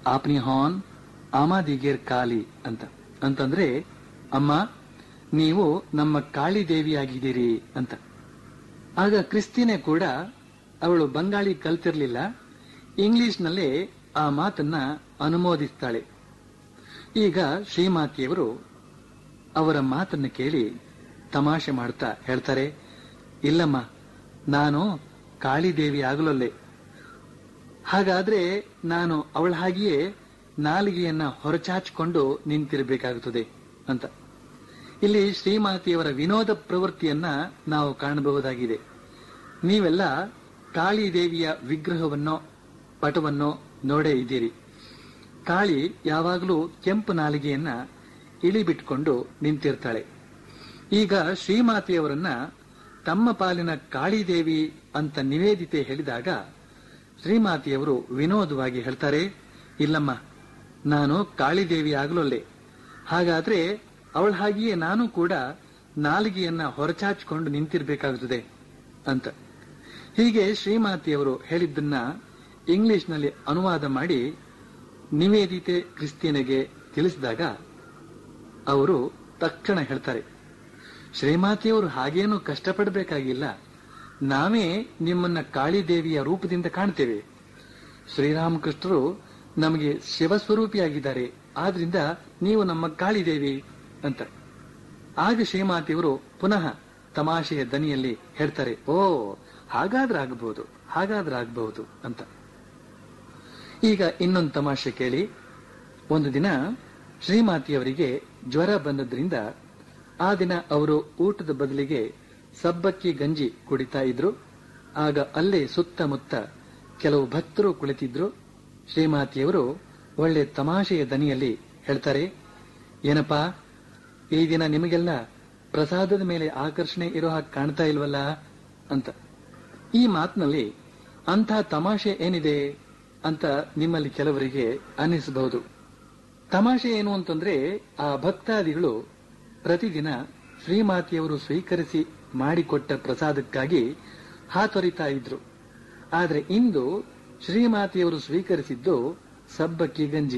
ಆಪ್ನಿ ಹಾನ್ ಆಮಾದಿಗೇರ್ ಕಾಲಿ ಅಂತ ಅಂತಂದ್ರೆ ಅಮ್ಮ ನೀವು ನಮ್ಮ ಕಾಳಿ ದೇವಿಯಾಗಿದ್ದೀರಿ ಅಂತ ಆಗ ಕ್ರಿಸ್ತಿನೇ ಕೂಡ ಅವಳು ಬಂಗಾಳಿ ಕಲ್ತಿರ್ಲಿಲ್ಲ ಇಂಗ್ಲಿಷ್ನಲ್ಲೇ ಆ ಮಾತನ್ನ ಅನುಮೋದಿಸ್ತಾಳೆ ಈಗ ಶ್ರೀಮಾತಿಯವರು ಅವರ ಮಾತನ್ನು ಕೇಳಿ ತಮಾಷೆ ಮಾಡ್ತಾ ಹೇಳ್ತಾರೆ ಇಲ್ಲಮ್ಮ ನಾನು ಕಾಳಿದೇವಿ ಆಗಲೊಲ್ಲೆ ಹಾಗಾದ್ರೆ ನಾನು ಅವಳ ಹಾಗೆಯೇ ನಾಲಿಗೆಯನ್ನ ಹೊರಚಾಚಿಕೊಂಡು ನಿಂತಿರಬೇಕಾಗುತ್ತದೆ ಅಂತ ಇಲ್ಲಿ ಶ್ರೀಮಾತಿಯವರ ವಿನೋದ ಪ್ರವೃತ್ತಿಯನ್ನ ನಾವು ಕಾಣಬಹುದಾಗಿದೆ ನೀವೆಲ್ಲ ಕಾಳಿ ದೇವಿಯ ವಿಗ್ರಹವನ್ನೋ ಪಟವನ್ನೋ ನೋಡೇ ಇದ್ದೀರಿ ಕಾಳಿ ಯಾವಾಗಲೂ ಕೆಂಪು ನಾಲಿಗೆಯನ್ನ ಇಳಿಬಿಟ್ಕೊಂಡು ನಿಂತಿರ್ತಾಳೆ ಈಗ ಶ್ರೀಮಾತೆಯವರನ್ನ ತಮ್ಮ ಪಾಲಿನ ಕಾಳಿದೇವಿ ಅಂತ ನಿವೇದಿತೆ ಹೇಳಿದಾಗ ಶ್ರೀಮಾತೆಯವರು ವಿನೋದವಾಗಿ ಹೇಳ್ತಾರೆ ಇಲ್ಲಮ್ಮ ನಾನು ಕಾಳಿದೇವಿ ಆಗಲೊಲ್ಲೆ ಹಾಗಾದ್ರೆ ಅವಳ ಹಾಗೆಯೇ ನಾನು ಕೂಡ ನಾಲಿಗೆಯನ್ನ ಹೊರಚಾಚಿಕೊಂಡು ನಿಂತಿರ್ಬೇಕಾಗುತ್ತದೆ ಅಂತ ಹೀಗೆ ಶ್ರೀಮಾತೆಯವರು ಹೇಳಿದ್ದನ್ನ ಇಂಗ್ಲಿಷ್ನಲ್ಲಿ ಅನುವಾದ ಮಾಡಿ ನಿವೇದಿತೆ ಕ್ರಿಸ್ತಿಯನಿಗೆ ತಿಳಿಸಿದಾಗ ಅವರು ತಕ್ಷಣ ಹೇಳ್ತಾರೆ ಶ್ರೀಮಾತೆಯವರು ಹಾಗೇನು ಕಷ್ಟಪಡಬೇಕಾಗಿಲ್ಲ ನಾವೇ ನಿಮ್ಮನ್ನ ಕಾಳಿದೇವಿಯ ರೂಪದಿಂದ ಕಾಣ್ತೇವೆ ಶ್ರೀರಾಮಕೃಷ್ಣರು ನಮಗೆ ಶಿವಸ್ವರೂಪಿಯಾಗಿದ್ದಾರೆ ಆದ್ರಿಂದ ನೀವು ನಮ್ಮ ಕಾಳಿದೇವಿ ಅಂತ ಆಗ ಶ್ರೀಮಾತೆಯವರು ಪುನಃ ತಮಾಷೆಯ ದನಿಯಲ್ಲಿ ಹೇಳ್ತಾರೆ ಓ ಹಾಗಾದ್ರೆ ಆಗಬಹುದು ಹಾಗಾದ್ರೆ ಆಗಬಹುದು ಅಂತ ಈಗ ಇನ್ನೊಂದು ತಮಾಷೆ ಕೇಳಿ ಒಂದು ದಿನ ಶ್ರೀಮಾತಿಯವರಿಗೆ ಜ್ವರ ಬಂದದ್ರಿಂದ ಆ ದಿನ ಅವರು ಊಟದ ಬದಲಿಗೆ ಸಬ್ಬಕ್ಕಿ ಗಂಜಿ ಕುಡಿತಾ ಇದ್ರು ಆಗ ಅಲ್ಲೇ ಸುತ್ತಮುತ್ತ ಕೆಲವು ಭಕ್ತರು ಕುಳಿತಿದ್ರು ಶ್ರೀಮಾತಿಯವರು ಒಳ್ಳೆ ತಮಾಷೆಯ ದನಿಯಲ್ಲಿ ಹೇಳ್ತಾರೆ ಏನಪ್ಪಾ ಈ ದಿನ ನಿಮಗೆಲ್ಲ ಪ್ರಸಾದದ ಮೇಲೆ ಆಕರ್ಷಣೆ ಇರೋ ಹಾಗೆ ಕಾಣ್ತಾ ಇಲ್ವಲ್ಲ ಅಂತ ಈ ಮಾತಿನಲ್ಲಿ ಅಂಥ ತಮಾಷೆ ಏನಿದೆ ಅಂತ ನಿಮ್ಮಲ್ಲಿ ಕೆಲವರಿಗೆ ಅನ್ನಿಸಬಹುದು ತಮಾಷೆ ಏನು ಅಂತಂದ್ರೆ ಆ ಭಕ್ತಾದಿಗಳು ಪ್ರತಿದಿನ ಶ್ರೀಮಾತೆಯವರು ಸ್ವೀಕರಿಸಿ ಮಾಡಿಕೊಟ್ಟ ಪ್ರಸಾದಕ್ಕಾಗಿ ಹಾತೊರಿತಾ ಇದ್ರು ಆದ್ರೆ ಇಂದು ಶ್ರೀಮಾತೆಯವರು ಸ್ವೀಕರಿಸಿದ್ದು ಸಬ್ಬಕ್ಕಿ ಗಂಜಿ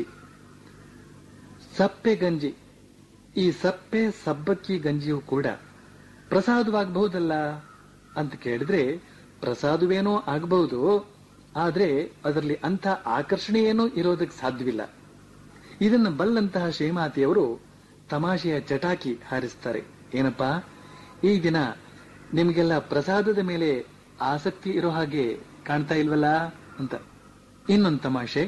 ಸಪ್ಪೆ ಗಂಜಿ ಈ ಸಪ್ಪೆ ಸಬ್ಬಕ್ಕಿ ಗಂಜಿಯು ಕೂಡ ಪ್ರಸಾದವಾಗಬಹುದಲ್ಲ ಅಂತ ಕೇಳಿದ್ರೆ ಪ್ರಸಾದವೇನೋ ಆಗಬಹುದು ಆದ್ರೆ ಅದರಲ್ಲಿ ಅಂಥ ಆಕರ್ಷಣೆ ಏನೂ ಇರೋದಕ್ಕೆ ಸಾಧ್ಯವಿಲ್ಲ ಇದನ್ನು ಬಲ್ಲಂತಹ ಶ್ರೀಮಾತೆಯವರು ತಮಾಷೆಯ ಚಟಾಕಿ ಹಾರಿಸ್ತಾರೆ ಏನಪ್ಪಾ ಈ ದಿನ ನಿಮಗೆಲ್ಲ ಪ್ರಸಾದದ ಮೇಲೆ ಆಸಕ್ತಿ ಇರೋ ಹಾಗೆ ಕಾಣ್ತಾ ಇಲ್ವಲ್ಲ ಅಂತ ಇನ್ನೊಂದು ತಮಾಷೆ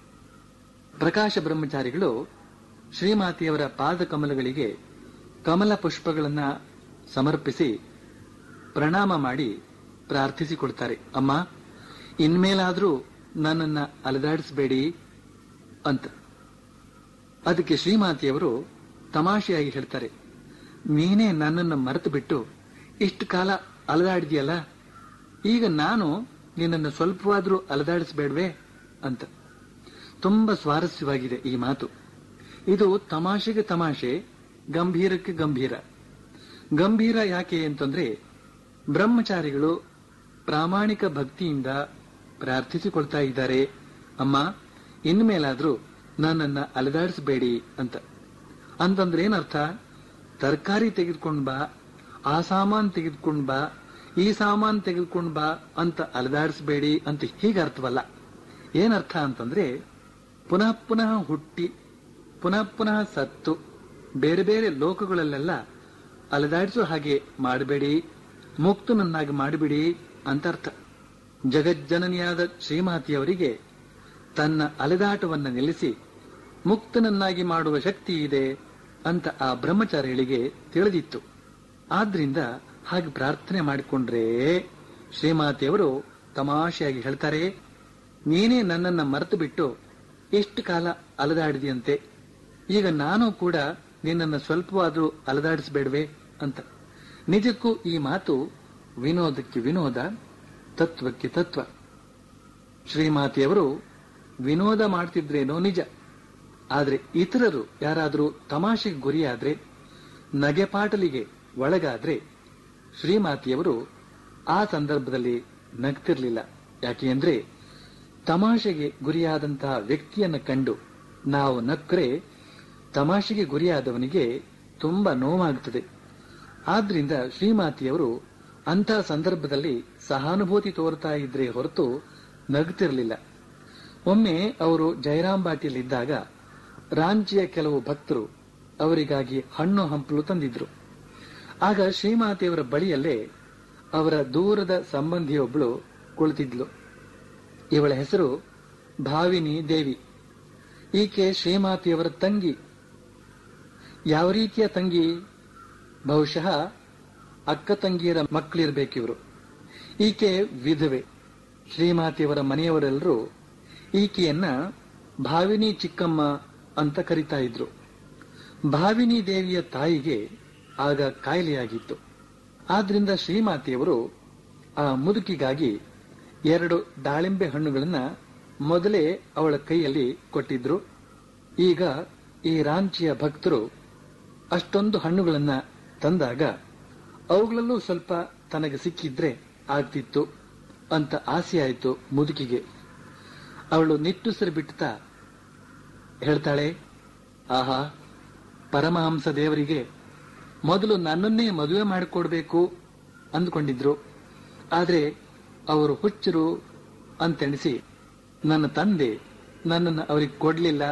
ಪ್ರಕಾಶ ಬ್ರಹ್ಮಚಾರಿಗಳು ಶ್ರೀಮಾತೆಯವರ ಪಾದ ಕಮಲಗಳಿಗೆ ಕಮಲ ಪುಷ್ಪಗಳನ್ನ ಸಮರ್ಪಿಸಿ ಪ್ರಣಾಮ ಮಾಡಿ ಪ್ರಾರ್ಥಿಸಿಕೊಳ್ತಾರೆ ಅಮ್ಮ ಇನ್ಮೇಲಾದ್ರೂ ನನ್ನನ್ನ ಅಲದಾಡಿಸಬೇಡಿ ಅಂತ ಅದಕ್ಕೆ ಶ್ರೀಮಾತೆಯವರು ತಮಾಷೆಯಾಗಿ ಹೇಳ್ತಾರೆ ನೀನೇ ನನ್ನನ್ನು ಮರೆತು ಬಿಟ್ಟು ಇಷ್ಟು ಕಾಲ ಅಲದಾಡಿದ್ಯಲ್ಲ ಈಗ ನಾನು ನಿನ್ನನ್ನು ಸ್ವಲ್ಪವಾದ್ರೂ ಅಲದಾಡಿಸಬೇಡ್ವೇ ಅಂತ ತುಂಬಾ ಸ್ವಾರಸ್ಯವಾಗಿದೆ ಈ ಮಾತು ಇದು ತಮಾಷೆಗೆ ತಮಾಷೆ ಗಂಭೀರಕ್ಕೆ ಗಂಭೀರ ಗಂಭೀರ ಯಾಕೆ ಅಂತಂದ್ರೆ ಬ್ರಹ್ಮಚಾರಿಗಳು ಪ್ರಾಮಾಣಿಕ ಭಕ್ತಿಯಿಂದ ಪ್ರಾರ್ಥಿಸಿಕೊಳ್ತಾ ಇದ್ದಾರೆ ಅಮ್ಮ ಇನ್ಮೇಲಾದ್ರೂ ನನ್ನನ್ನ ಅಲದಾಡಿಸಬೇಡಿ ಅಂತ ಅಂತಂದ್ರೆ ಏನರ್ಥ ತರಕಾರಿ ತೆಗೆದುಕೊಂಡ್ ಬಾ ಆ ಸಾಮಾನ್ ತೆಗೆದುಕೊಂಡ್ ಬಾ ಈ ಸಾಮಾನ್ ತೆಗೆದುಕೊಂಡ್ ಬಾ ಅಂತ ಅಲದಾಡಿಸಬೇಡಿ ಅಂತ ಹೀಗೆ ಅರ್ಥವಲ್ಲ ಏನರ್ಥ ಅಂತಂದ್ರೆ ಪುನಃ ಪುನಃ ಹುಟ್ಟಿ ಪುನಃ ಪುನಃ ಸತ್ತು ಬೇರೆ ಬೇರೆ ಲೋಕಗಳಲ್ಲೆಲ್ಲ ಅಲದಾಡಿಸೋ ಹಾಗೆ ಮಾಡಬೇಡಿ ಮುಕ್ತನನ್ನಾಗಿ ಮಾಡಿಬಿಡಿ ಅಂತ ಅರ್ಥ ಜಗಜ್ಜನನಿಯಾದ ಶ್ರೀಮಾತಿಯವರಿಗೆ ತನ್ನ ಅಲೆದಾಟವನ್ನ ನಿಲ್ಲಿಸಿ ಮುಕ್ತನನ್ನಾಗಿ ಮಾಡುವ ಶಕ್ತಿ ಇದೆ ಅಂತ ಆ ಬ್ರಹ್ಮಚಾರಿಗಳಿಗೆ ತಿಳಿದಿತ್ತು ಆದ್ರಿಂದ ಹಾಗೆ ಪ್ರಾರ್ಥನೆ ಮಾಡಿಕೊಂಡ್ರೆ ಶ್ರೀಮಾತೆಯವರು ತಮಾಷೆಯಾಗಿ ಹೇಳ್ತಾರೆ ನೀನೇ ನನ್ನನ್ನ ಮರೆತು ಬಿಟ್ಟು ಎಷ್ಟು ಕಾಲ ಅಲದಾಡಿದೆಯಂತೆ ಈಗ ನಾನು ಕೂಡ ನಿನ್ನನ್ನು ಸ್ವಲ್ಪವಾದ್ರೂ ಅಲದಾಡಿಸಬೇಡವೆ ಅಂತ ನಿಜಕ್ಕೂ ಈ ಮಾತು ವಿನೋದಕ್ಕೆ ವಿನೋದ ತತ್ವಕ್ಕೆ ತತ್ವ ಶ್ರೀಮಾತೆಯವರು ವಿನೋದ ಮಾಡ್ತಿದ್ರೇನೋ ನಿಜ ಆದ್ರೆ ಇತರರು ಯಾರಾದರೂ ತಮಾಷೆಗೆ ಗುರಿಯಾದ್ರೆ ನಗೆಪಾಟಲಿಗೆ ಒಳಗಾದ್ರೆ ಶ್ರೀಮಾತೆಯವರು ಆ ಸಂದರ್ಭದಲ್ಲಿ ನಗ್ತಿರ್ಲಿಲ್ಲ ಯಾಕೆ ಅಂದ್ರೆ ತಮಾಷೆಗೆ ಗುರಿಯಾದಂತಹ ವ್ಯಕ್ತಿಯನ್ನು ಕಂಡು ನಾವು ನಕ್ಕರೆ ತಮಾಷೆಗೆ ಗುರಿಯಾದವನಿಗೆ ತುಂಬಾ ನೋವಾಗುತ್ತದೆ ಆದ್ರಿಂದ ಶ್ರೀಮಾತಿಯವರು ಅಂತಹ ಸಂದರ್ಭದಲ್ಲಿ ಸಹಾನುಭೂತಿ ತೋರ್ತಾ ಇದ್ರೆ ಹೊರತು ನಗುತ್ತಿರಲಿಲ್ಲ ಒಮ್ಮೆ ಅವರು ಜಯರಾಮ್ ಬಾಟಿಯಲ್ಲಿದ್ದಾಗ ರಾಂಚಿಯ ಕೆಲವು ಭಕ್ತರು ಅವರಿಗಾಗಿ ಹಣ್ಣು ಹಂಪಲು ತಂದಿದ್ರು ಆಗ ಶ್ರೀಮಾತೆಯವರ ಬಳಿಯಲ್ಲೇ ಅವರ ದೂರದ ಸಂಬಂಧಿಯೊಬ್ಬಳು ಕುಳಿತಿದ್ಲು ಇವಳ ಹೆಸರು ಭಾವಿನಿ ದೇವಿ ಈಕೆ ಶ್ರೀಮಾತೆಯವರ ತಂಗಿ ಯಾವ ರೀತಿಯ ತಂಗಿ ಬಹುಶಃ ಅಕ್ಕ ತಂಗಿಯರ ಮಕ್ಕಳಿರ್ಬೇಕಿವರು ಈಕೆ ವಿಧವೆ ಶ್ರೀಮಾತೆಯವರ ಮನೆಯವರೆಲ್ಲರೂ ಈಕೆಯನ್ನ ಭಾವಿನಿ ಚಿಕ್ಕಮ್ಮ ಅಂತ ಕರಿತಾ ಇದ್ರು ಭಾವಿನಿ ದೇವಿಯ ತಾಯಿಗೆ ಆಗ ಕಾಯಿಲೆಯಾಗಿತ್ತು ಆದ್ರಿಂದ ಶ್ರೀಮಾತೆಯವರು ಆ ಮುದುಕಿಗಾಗಿ ಎರಡು ದಾಳಿಂಬೆ ಹಣ್ಣುಗಳನ್ನ ಮೊದಲೇ ಅವಳ ಕೈಯಲ್ಲಿ ಕೊಟ್ಟಿದ್ರು ಈಗ ಈ ರಾಂಚಿಯ ಭಕ್ತರು ಅಷ್ಟೊಂದು ಹಣ್ಣುಗಳನ್ನ ತಂದಾಗ ಅವುಗಳಲ್ಲೂ ಸ್ವಲ್ಪ ತನಗೆ ಸಿಕ್ಕಿದ್ರೆ ಆಗ್ತಿತ್ತು ಅಂತ ಆಸೆ ಆಯಿತು ಮುದುಕಿಗೆ ಅವಳು ನಿಟ್ಟುಸಿರು ಬಿಡ್ತಾ ಹೇಳ್ತಾಳೆ ಆಹಾ ಪರಮಹಂಸ ದೇವರಿಗೆ ಮೊದಲು ನನ್ನನ್ನೇ ಮದುವೆ ಮಾಡಿಕೊಡ್ಬೇಕು ಅಂದ್ಕೊಂಡಿದ್ರು ಆದ್ರೆ ಅವರು ಹುಚ್ಚರು ಅಂತೆಣಿಸಿ ನನ್ನ ತಂದೆ ನನ್ನನ್ನು ಅವರಿಗೆ ಕೊಡ್ಲಿಲ್ಲ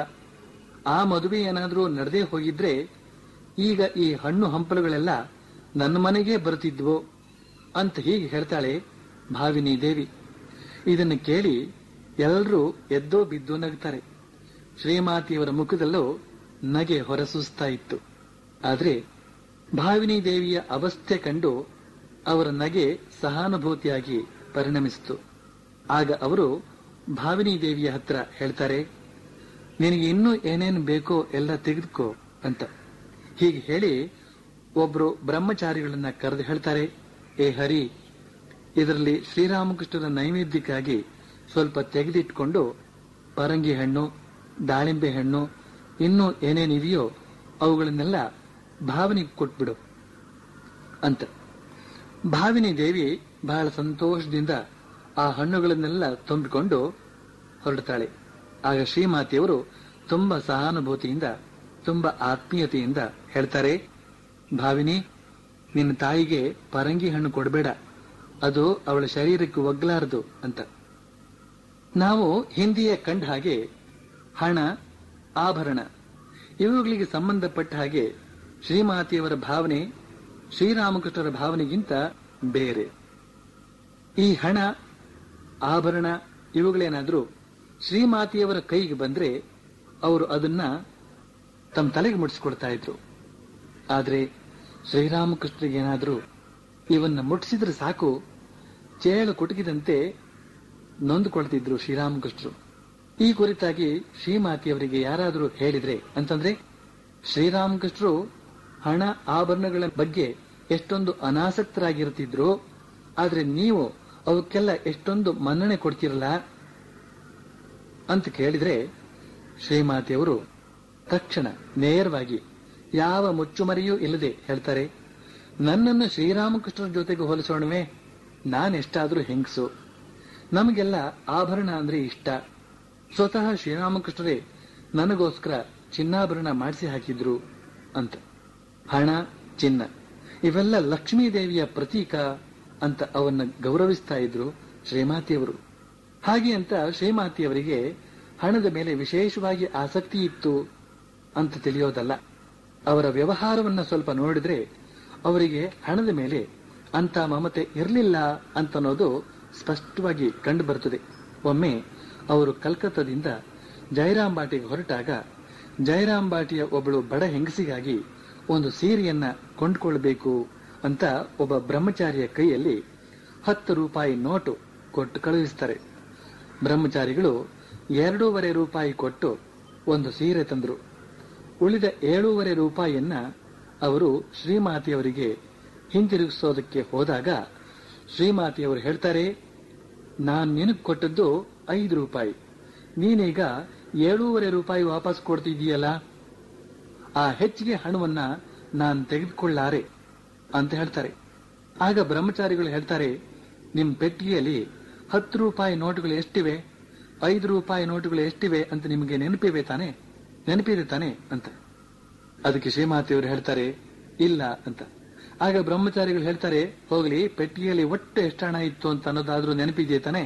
ಆ ಮದುವೆ ಏನಾದ್ರೂ ನಡೆದೇ ಹೋಗಿದ್ರೆ ಈಗ ಈ ಹಣ್ಣು ಹಂಪಲುಗಳೆಲ್ಲ ನನ್ನ ಮನೆಗೆ ಬರುತ್ತಿದ್ವು ಅಂತ ಹೀಗೆ ಹೇಳ್ತಾಳೆ ಭಾವಿನಿ ದೇವಿ ಇದನ್ನು ಕೇಳಿ ಎಲ್ಲರೂ ಎದ್ದೋ ಬಿದ್ದು ನಗ್ತಾರೆ ಶ್ರೀಮಾತಿಯವರ ಮುಖದಲ್ಲೂ ನಗೆ ಹೊರಸೂಸ್ತಾ ಇತ್ತು ಆದ್ರೆ ಭಾವಿನಿ ದೇವಿಯ ಅವಸ್ಥೆ ಕಂಡು ಅವರ ನಗೆ ಸಹಾನುಭೂತಿಯಾಗಿ ಪರಿಣಮಿಸಿತು ಆಗ ಅವರು ಭಾವಿನಿ ದೇವಿಯ ಹತ್ರ ಹೇಳ್ತಾರೆ ನಿನಗೆ ಇನ್ನೂ ಏನೇನು ಬೇಕೋ ಎಲ್ಲ ತೆಗೆದುಕೋ ಅಂತ ಹೀಗೆ ಹೇಳಿ ಒಬ್ರು ಬ್ರಹ್ಮಚಾರಿಗಳನ್ನ ಕರೆದು ಹೇಳ್ತಾರೆ ಏ ಹರಿ ಇದರಲ್ಲಿ ಶ್ರೀರಾಮಕೃಷ್ಣನ ನೈವೇದ್ಯಕ್ಕಾಗಿ ಸ್ವಲ್ಪ ತೆಗೆದಿಟ್ಕೊಂಡು ಪರಂಗಿ ಹಣ್ಣು ದಾಳಿಂಬೆ ಹಣ್ಣು ಇನ್ನೂ ಏನೇನಿದೆಯೋ ಅವುಗಳನ್ನೆಲ್ಲ ಭಾವನಿಗೆ ಕೊಟ್ಬಿಡು ಅಂತ ಭಾವಿನಿ ದೇವಿ ಬಹಳ ಸಂತೋಷದಿಂದ ಆ ಹಣ್ಣುಗಳನ್ನೆಲ್ಲ ತುಂಬಿಕೊಂಡು ಹೊರಡ್ತಾಳೆ ಆಗ ಶ್ರೀಮಾತೆಯವರು ತುಂಬಾ ಸಹಾನುಭೂತಿಯಿಂದ ತುಂಬಾ ಆತ್ಮೀಯತೆಯಿಂದ ಹೇಳ್ತಾರೆ ಭಾವಿನಿ ನಿನ್ನ ತಾಯಿಗೆ ಪರಂಗಿ ಹಣ್ಣು ಕೊಡಬೇಡ ಅದು ಅವಳ ಶರೀರಕ್ಕೆ ಒಗ್ಲಾರದು ಅಂತ ನಾವು ಹಿಂದಿಯ ಕಂಡ ಹಾಗೆ ಹಣ ಆಭರಣ ಇವುಗಳಿಗೆ ಸಂಬಂಧಪಟ್ಟ ಹಾಗೆ ಶ್ರೀಮಾತೆಯವರ ಭಾವನೆ ಶ್ರೀರಾಮಕೃಷ್ಣರ ಭಾವನೆಗಿಂತ ಬೇರೆ ಈ ಹಣ ಆಭರಣ ಇವುಗಳೇನಾದ್ರೂ ಶ್ರೀಮಾತೆಯವರ ಕೈಗೆ ಬಂದ್ರೆ ಅವರು ಅದನ್ನ ತಮ್ಮ ತಲೆಗೆ ಮುಡಿಸ್ಕೊಡ್ತಾ ಇದ್ರು ಆದ್ರೆ ಶ್ರೀರಾಮಕೃಷ್ಣರಿಗೇನಾದ್ರೂ ಇವನ್ನ ಮುಟ್ಟಿಸಿದ್ರೆ ಸಾಕು ಚೇಳು ಕುಟುಕಿದಂತೆ ನೊಂದುಕೊಳ್ತಿದ್ರು ಶ್ರೀರಾಮಕೃಷ್ಣರು ಈ ಕುರಿತಾಗಿ ಶ್ರೀಮಾತೆಯವರಿಗೆ ಯಾರಾದರೂ ಹೇಳಿದ್ರೆ ಅಂತಂದ್ರೆ ಶ್ರೀರಾಮಕೃಷ್ಣರು ಹಣ ಆಭರಣಗಳ ಬಗ್ಗೆ ಎಷ್ಟೊಂದು ಅನಾಸಕ್ತರಾಗಿರ್ತಿದ್ರು ಆದ್ರೆ ನೀವು ಅವಕ್ಕೆಲ್ಲ ಎಷ್ಟೊಂದು ಮನ್ನಣೆ ಕೊಡ್ತಿರಲ್ಲ ಅಂತ ಕೇಳಿದ್ರೆ ಶ್ರೀಮಾತೆಯವರು ತಕ್ಷಣ ನೇರವಾಗಿ ಯಾವ ಮುಚ್ಚುಮರೆಯೂ ಇಲ್ಲದೆ ಹೇಳ್ತಾರೆ ನನ್ನನ್ನು ಶ್ರೀರಾಮಕೃಷ್ಣರ ಜೊತೆಗೆ ಹೋಲಿಸೋಣವೇ ನಾನೆಷ್ಟಾದ್ರೂ ಹೆಂಗಸು ನಮಗೆಲ್ಲ ಆಭರಣ ಅಂದ್ರೆ ಇಷ್ಟ ಸ್ವತಃ ಶ್ರೀರಾಮಕೃಷ್ಣರೇ ನನಗೋಸ್ಕರ ಚಿನ್ನಾಭರಣ ಮಾಡಿಸಿ ಹಾಕಿದ್ರು ಅಂತ ಹಣ ಚಿನ್ನ ಇವೆಲ್ಲ ಲಕ್ಷ್ಮೀ ದೇವಿಯ ಪ್ರತೀಕ ಅಂತ ಅವನ್ನ ಗೌರವಿಸ್ತಾ ಇದ್ರು ಶ್ರೀಮಾತಿಯವರು ಹಾಗೆ ಅಂತ ಶ್ರೀಮಾತಿಯವರಿಗೆ ಹಣದ ಮೇಲೆ ವಿಶೇಷವಾಗಿ ಆಸಕ್ತಿ ಇತ್ತು ಅಂತ ತಿಳಿಯೋದಲ್ಲ ಅವರ ವ್ಯವಹಾರವನ್ನ ಸ್ವಲ್ಪ ನೋಡಿದ್ರೆ ಅವರಿಗೆ ಹಣದ ಮೇಲೆ ಅಂತ ಮಮತೆ ಇರಲಿಲ್ಲ ಅಂತನ್ನೋದು ಸ್ಪಷ್ಟವಾಗಿ ಕಂಡು ಬರುತ್ತದೆ ಒಮ್ಮೆ ಅವರು ಕಲ್ಕತ್ತಾದಿಂದ ಜಯರಾಮ್ ಬಾಟಿಗೆ ಹೊರಟಾಗ ಜಯರಾಮ್ ಬಾಟಿಯ ಒಬ್ಬಳು ಬಡ ಹೆಂಗಸಿಗಾಗಿ ಒಂದು ಸೀರೆಯನ್ನ ಕೊಂಡ್ಕೊಳ್ಬೇಕು ಅಂತ ಒಬ್ಬ ಬ್ರಹ್ಮಚಾರಿಯ ಕೈಯಲ್ಲಿ ಹತ್ತು ರೂಪಾಯಿ ನೋಟು ಕೊಟ್ಟು ಕಳುಹಿಸ್ತಾರೆ ಬ್ರಹ್ಮಚಾರಿಗಳು ಎರಡೂವರೆ ರೂಪಾಯಿ ಕೊಟ್ಟು ಒಂದು ಸೀರೆ ತಂದರು ಉಳಿದ ಏಳೂವರೆ ರೂಪಾಯಿಯನ್ನ ಅವರು ಶ್ರೀಮಾತೆಯವರಿಗೆ ಹಿಂತಿರುಗಿಸೋದಕ್ಕೆ ಹೋದಾಗ ಶ್ರೀಮಾತೆಯವರು ಹೇಳ್ತಾರೆ ನಾನ್ ನಿನಗ್ ಕೊಟ್ಟದ್ದು ಐದು ರೂಪಾಯಿ ನೀನೀಗ ಏಳೂವರೆ ರೂಪಾಯಿ ವಾಪಸ್ ಕೊಡ್ತಿದೀಯಲ್ಲ ಆ ಹೆಚ್ಚಿಗೆ ಹಣವನ್ನ ನಾನ್ ತೆಗೆದುಕೊಳ್ಳಾರೆ ಅಂತ ಹೇಳ್ತಾರೆ ಆಗ ಬ್ರಹ್ಮಚಾರಿಗಳು ಹೇಳ್ತಾರೆ ನಿಮ್ ಪೆಟ್ಟಿಗೆಯಲ್ಲಿ ಹತ್ತು ರೂಪಾಯಿ ನೋಟುಗಳು ಎಷ್ಟಿವೆ ಐದು ರೂಪಾಯಿ ನೋಟುಗಳು ಎಷ್ಟಿವೆ ಅಂತ ನಿಮಗೆ ನೆನಪಿವೆ ತಾನೆ ನೆನಪಿದೆ ತಾನೆ ಅಂತ ಅದಕ್ಕೆ ಶ್ರೀಮಾತೆಯವರು ಹೇಳ್ತಾರೆ ಇಲ್ಲ ಅಂತ ಆಗ ಬ್ರಹ್ಮಚಾರಿಗಳು ಹೇಳ್ತಾರೆ ಹೋಗ್ಲಿ ಪೆಟ್ಟಿಗೆಯಲ್ಲಿ ಒಟ್ಟು ಎಷ್ಟು ಹಣ ಇತ್ತು ಅಂತ ಅನ್ನೋದಾದ್ರೂ ನೆನಪಿದೆಯೇ ತಾನೆ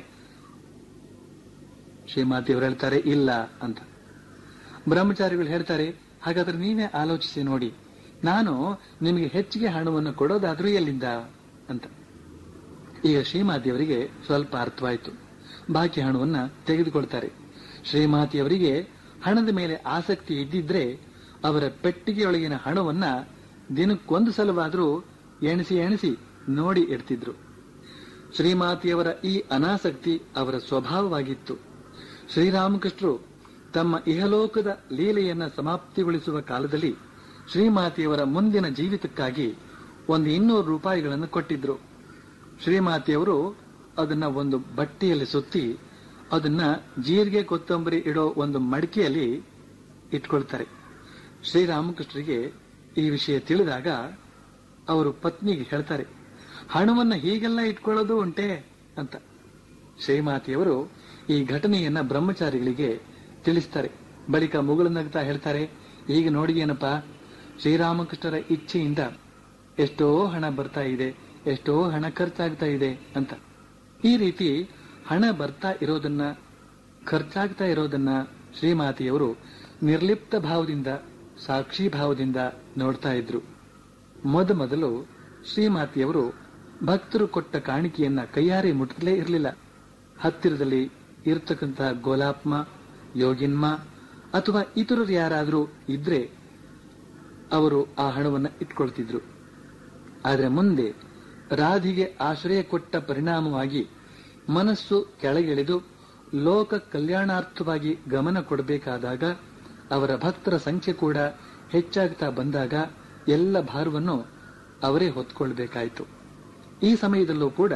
ಶ್ರೀಮಾತೆಯವರು ಹೇಳ್ತಾರೆ ಇಲ್ಲ ಅಂತ ಬ್ರಹ್ಮಚಾರಿಗಳು ಹೇಳ್ತಾರೆ ಹಾಗಾದ್ರೆ ನೀವೇ ಆಲೋಚಿಸಿ ನೋಡಿ ನಾನು ನಿಮಗೆ ಹೆಚ್ಚಿಗೆ ಹಣವನ್ನು ಕೊಡೋದಾದ್ರೂ ಎಲ್ಲಿಂದ ಅಂತ ಈಗ ಶ್ರೀಮಾತಿಯವರಿಗೆ ಸ್ವಲ್ಪ ಅರ್ಥವಾಯಿತು ಬಾಕಿ ಹಣವನ್ನ ತೆಗೆದುಕೊಳ್ತಾರೆ ಶ್ರೀಮಾತಿಯವರಿಗೆ ಹಣದ ಮೇಲೆ ಆಸಕ್ತಿ ಇದ್ದಿದ್ರೆ ಅವರ ಪೆಟ್ಟಿಗೆಯೊಳಗಿನ ಹಣವನ್ನ ದಿನಕ್ಕೊಂದು ಸಲವಾದ್ರೂ ಎಣಿಸಿ ಎಣಿಸಿ ನೋಡಿ ಇಡ್ತಿದ್ರು ಶ್ರೀಮಾತಿಯವರ ಈ ಅನಾಸಕ್ತಿ ಅವರ ಸ್ವಭಾವವಾಗಿತ್ತು ಶ್ರೀರಾಮಕೃಷ್ಣರು ತಮ್ಮ ಇಹಲೋಕದ ಲೀಲೆಯನ್ನ ಸಮಾಪ್ತಿಗೊಳಿಸುವ ಕಾಲದಲ್ಲಿ ಶ್ರೀಮಾತೆಯವರ ಮುಂದಿನ ಜೀವಿತಕ್ಕಾಗಿ ಒಂದು ಇನ್ನೂರು ರೂಪಾಯಿಗಳನ್ನು ಕೊಟ್ಟಿದ್ರು ಶ್ರೀಮಾತೆಯವರು ಅದನ್ನ ಒಂದು ಬಟ್ಟೆಯಲ್ಲಿ ಸುತ್ತಿ ಅದನ್ನ ಜೀರಿಗೆ ಕೊತ್ತಂಬರಿ ಇಡೋ ಒಂದು ಮಡಿಕೆಯಲ್ಲಿ ಇಟ್ಕೊಳ್ತಾರೆ ಶ್ರೀರಾಮಕೃಷ್ಣರಿಗೆ ಈ ವಿಷಯ ತಿಳಿದಾಗ ಅವರು ಪತ್ನಿಗೆ ಹೇಳ್ತಾರೆ ಹಣವನ್ನ ಹೀಗೆಲ್ಲ ಇಟ್ಕೊಳ್ಳೋದು ಉಂಟೆ ಅಂತ ಶ್ರೀಮಾತೆಯವರು ಈ ಘಟನೆಯನ್ನ ಬ್ರಹ್ಮಚಾರಿಗಳಿಗೆ ತಿಳಿಸ್ತಾರೆ ಬಳಿಕ ಮುಗುಳು ನಗ್ತಾ ಹೇಳ್ತಾರೆ ಈಗ ನೋಡಿ ಏನಪ್ಪ ಶ್ರೀರಾಮಕೃಷ್ಣರ ಇಚ್ಛೆಯಿಂದ ಎಷ್ಟೋ ಹಣ ಬರ್ತಾ ಇದೆ ಎಷ್ಟೋ ಹಣ ಖರ್ಚಾಗ್ತಾ ಇದೆ ಅಂತ ಈ ರೀತಿ ಹಣ ಬರ್ತಾ ಇರೋದನ್ನ ಖರ್ಚಾಗ್ತಾ ಇರೋದನ್ನ ಶ್ರೀಮಾತೆಯವರು ನಿರ್ಲಿಪ್ತ ಭಾವದಿಂದ ಸಾಕ್ಷಿ ಭಾವದಿಂದ ನೋಡ್ತಾ ಇದ್ರು ಮೊದಮೊದಲು ಶ್ರೀಮಾತೆಯವರು ಭಕ್ತರು ಕೊಟ್ಟ ಕಾಣಿಕೆಯನ್ನ ಕೈಯಾರೆ ಮುಟ್ಟಲೇ ಇರಲಿಲ್ಲ ಹತ್ತಿರದಲ್ಲಿ ಇರತಕ್ಕಂತಹ ಗೋಲಾಪ್ಮ ಯೋಗಿನ್ಮ ಅಥವಾ ಇತರರು ಯಾರಾದರೂ ಇದ್ರೆ ಅವರು ಆ ಹಣವನ್ನು ಇಟ್ಕೊಳ್ತಿದ್ರು ಆದರೆ ಮುಂದೆ ರಾಧಿಗೆ ಆಶ್ರಯ ಕೊಟ್ಟ ಪರಿಣಾಮವಾಗಿ ಮನಸ್ಸು ಕೆಳಗಿಳಿದು ಲೋಕ ಕಲ್ಯಾಣಾರ್ಥವಾಗಿ ಗಮನ ಕೊಡಬೇಕಾದಾಗ ಅವರ ಭಕ್ತರ ಸಂಖ್ಯೆ ಕೂಡ ಹೆಚ್ಚಾಗ್ತಾ ಬಂದಾಗ ಎಲ್ಲ ಭಾರವನ್ನು ಅವರೇ ಹೊತ್ಕೊಳ್ಬೇಕಾಯಿತು ಈ ಸಮಯದಲ್ಲೂ ಕೂಡ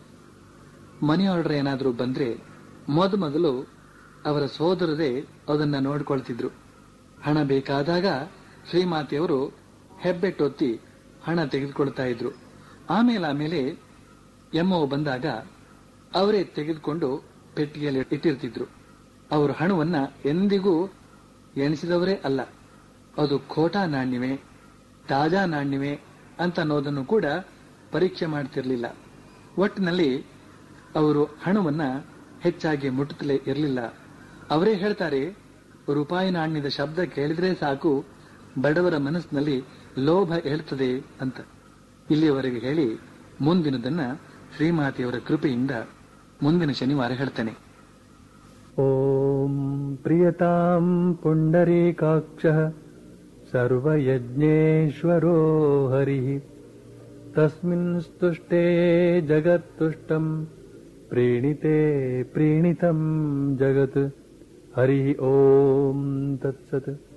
ಮನಿ ಆರ್ಡರ್ ಏನಾದರೂ ಬಂದ್ರೆ ಮೊದಮೊದಲು ಅವರ ಸೋದರರೇ ಅದನ್ನ ನೋಡ್ಕೊಳ್ತಿದ್ರು ಹಣ ಬೇಕಾದಾಗ ಶ್ರೀಮಾತೆಯವರು ಹೆಬ್ಬೆಟ್ಟೊತ್ತಿ ಹಣ ತೆಗೆದುಕೊಳ್ತಾ ಇದ್ರು ಆಮೇಲೆ ಆಮೇಲೆ ಎಮ್ಮೋ ಬಂದಾಗ ಅವರೇ ತೆಗೆದುಕೊಂಡು ಪೆಟ್ಟಿಗೆಯಲ್ಲಿ ಇಟ್ಟಿರ್ತಿದ್ರು ಅವರು ಹಣವನ್ನ ಎಂದಿಗೂ ಎಣಿಸಿದವರೇ ಅಲ್ಲ ಅದು ಖೋಟಾ ನಾಣ್ಯವೇ ತಾಜಾ ನಾಣ್ಯವೇ ಅಂತ ಅನ್ನೋದನ್ನು ಕೂಡ ಪರೀಕ್ಷೆ ಮಾಡ್ತಿರ್ಲಿಲ್ಲ ಒಟ್ಟಿನಲ್ಲಿ ಅವರು ಹಣವನ್ನ ಹೆಚ್ಚಾಗಿ ಮುಟ್ಟುತ್ತಲೇ ಇರಲಿಲ್ಲ ಅವರೇ ಹೇಳ್ತಾರೆ ರೂಪಾಯಿ ನಾಣ್ಯದ ಶಬ್ದ ಕೇಳಿದ್ರೆ ಸಾಕು ಬಡವರ ಮನಸ್ಸಿನಲ್ಲಿ ಲೋಭ ಹೇಳ್ತದೆ ಅಂತ ಇಲ್ಲಿಯವರೆಗೆ ಹೇಳಿ ಮುಂದಿನದನ್ನ ಶ್ರೀಮಾತೆಯವರ ಕೃಪೆಯಿಂದ ಮುಂದಿನ ಶನಿವಾರ ಹೇಳ್ತೇನೆ ॐ प्रियतां पुण्डरीकाक्षः सर्वयज्ञेश्वरो हरिः तस्मिन् स्तुष्टे जगत्तुष्टम् प्रीणिते प्रीणितं जगत् हरिः ॐ तत्सत्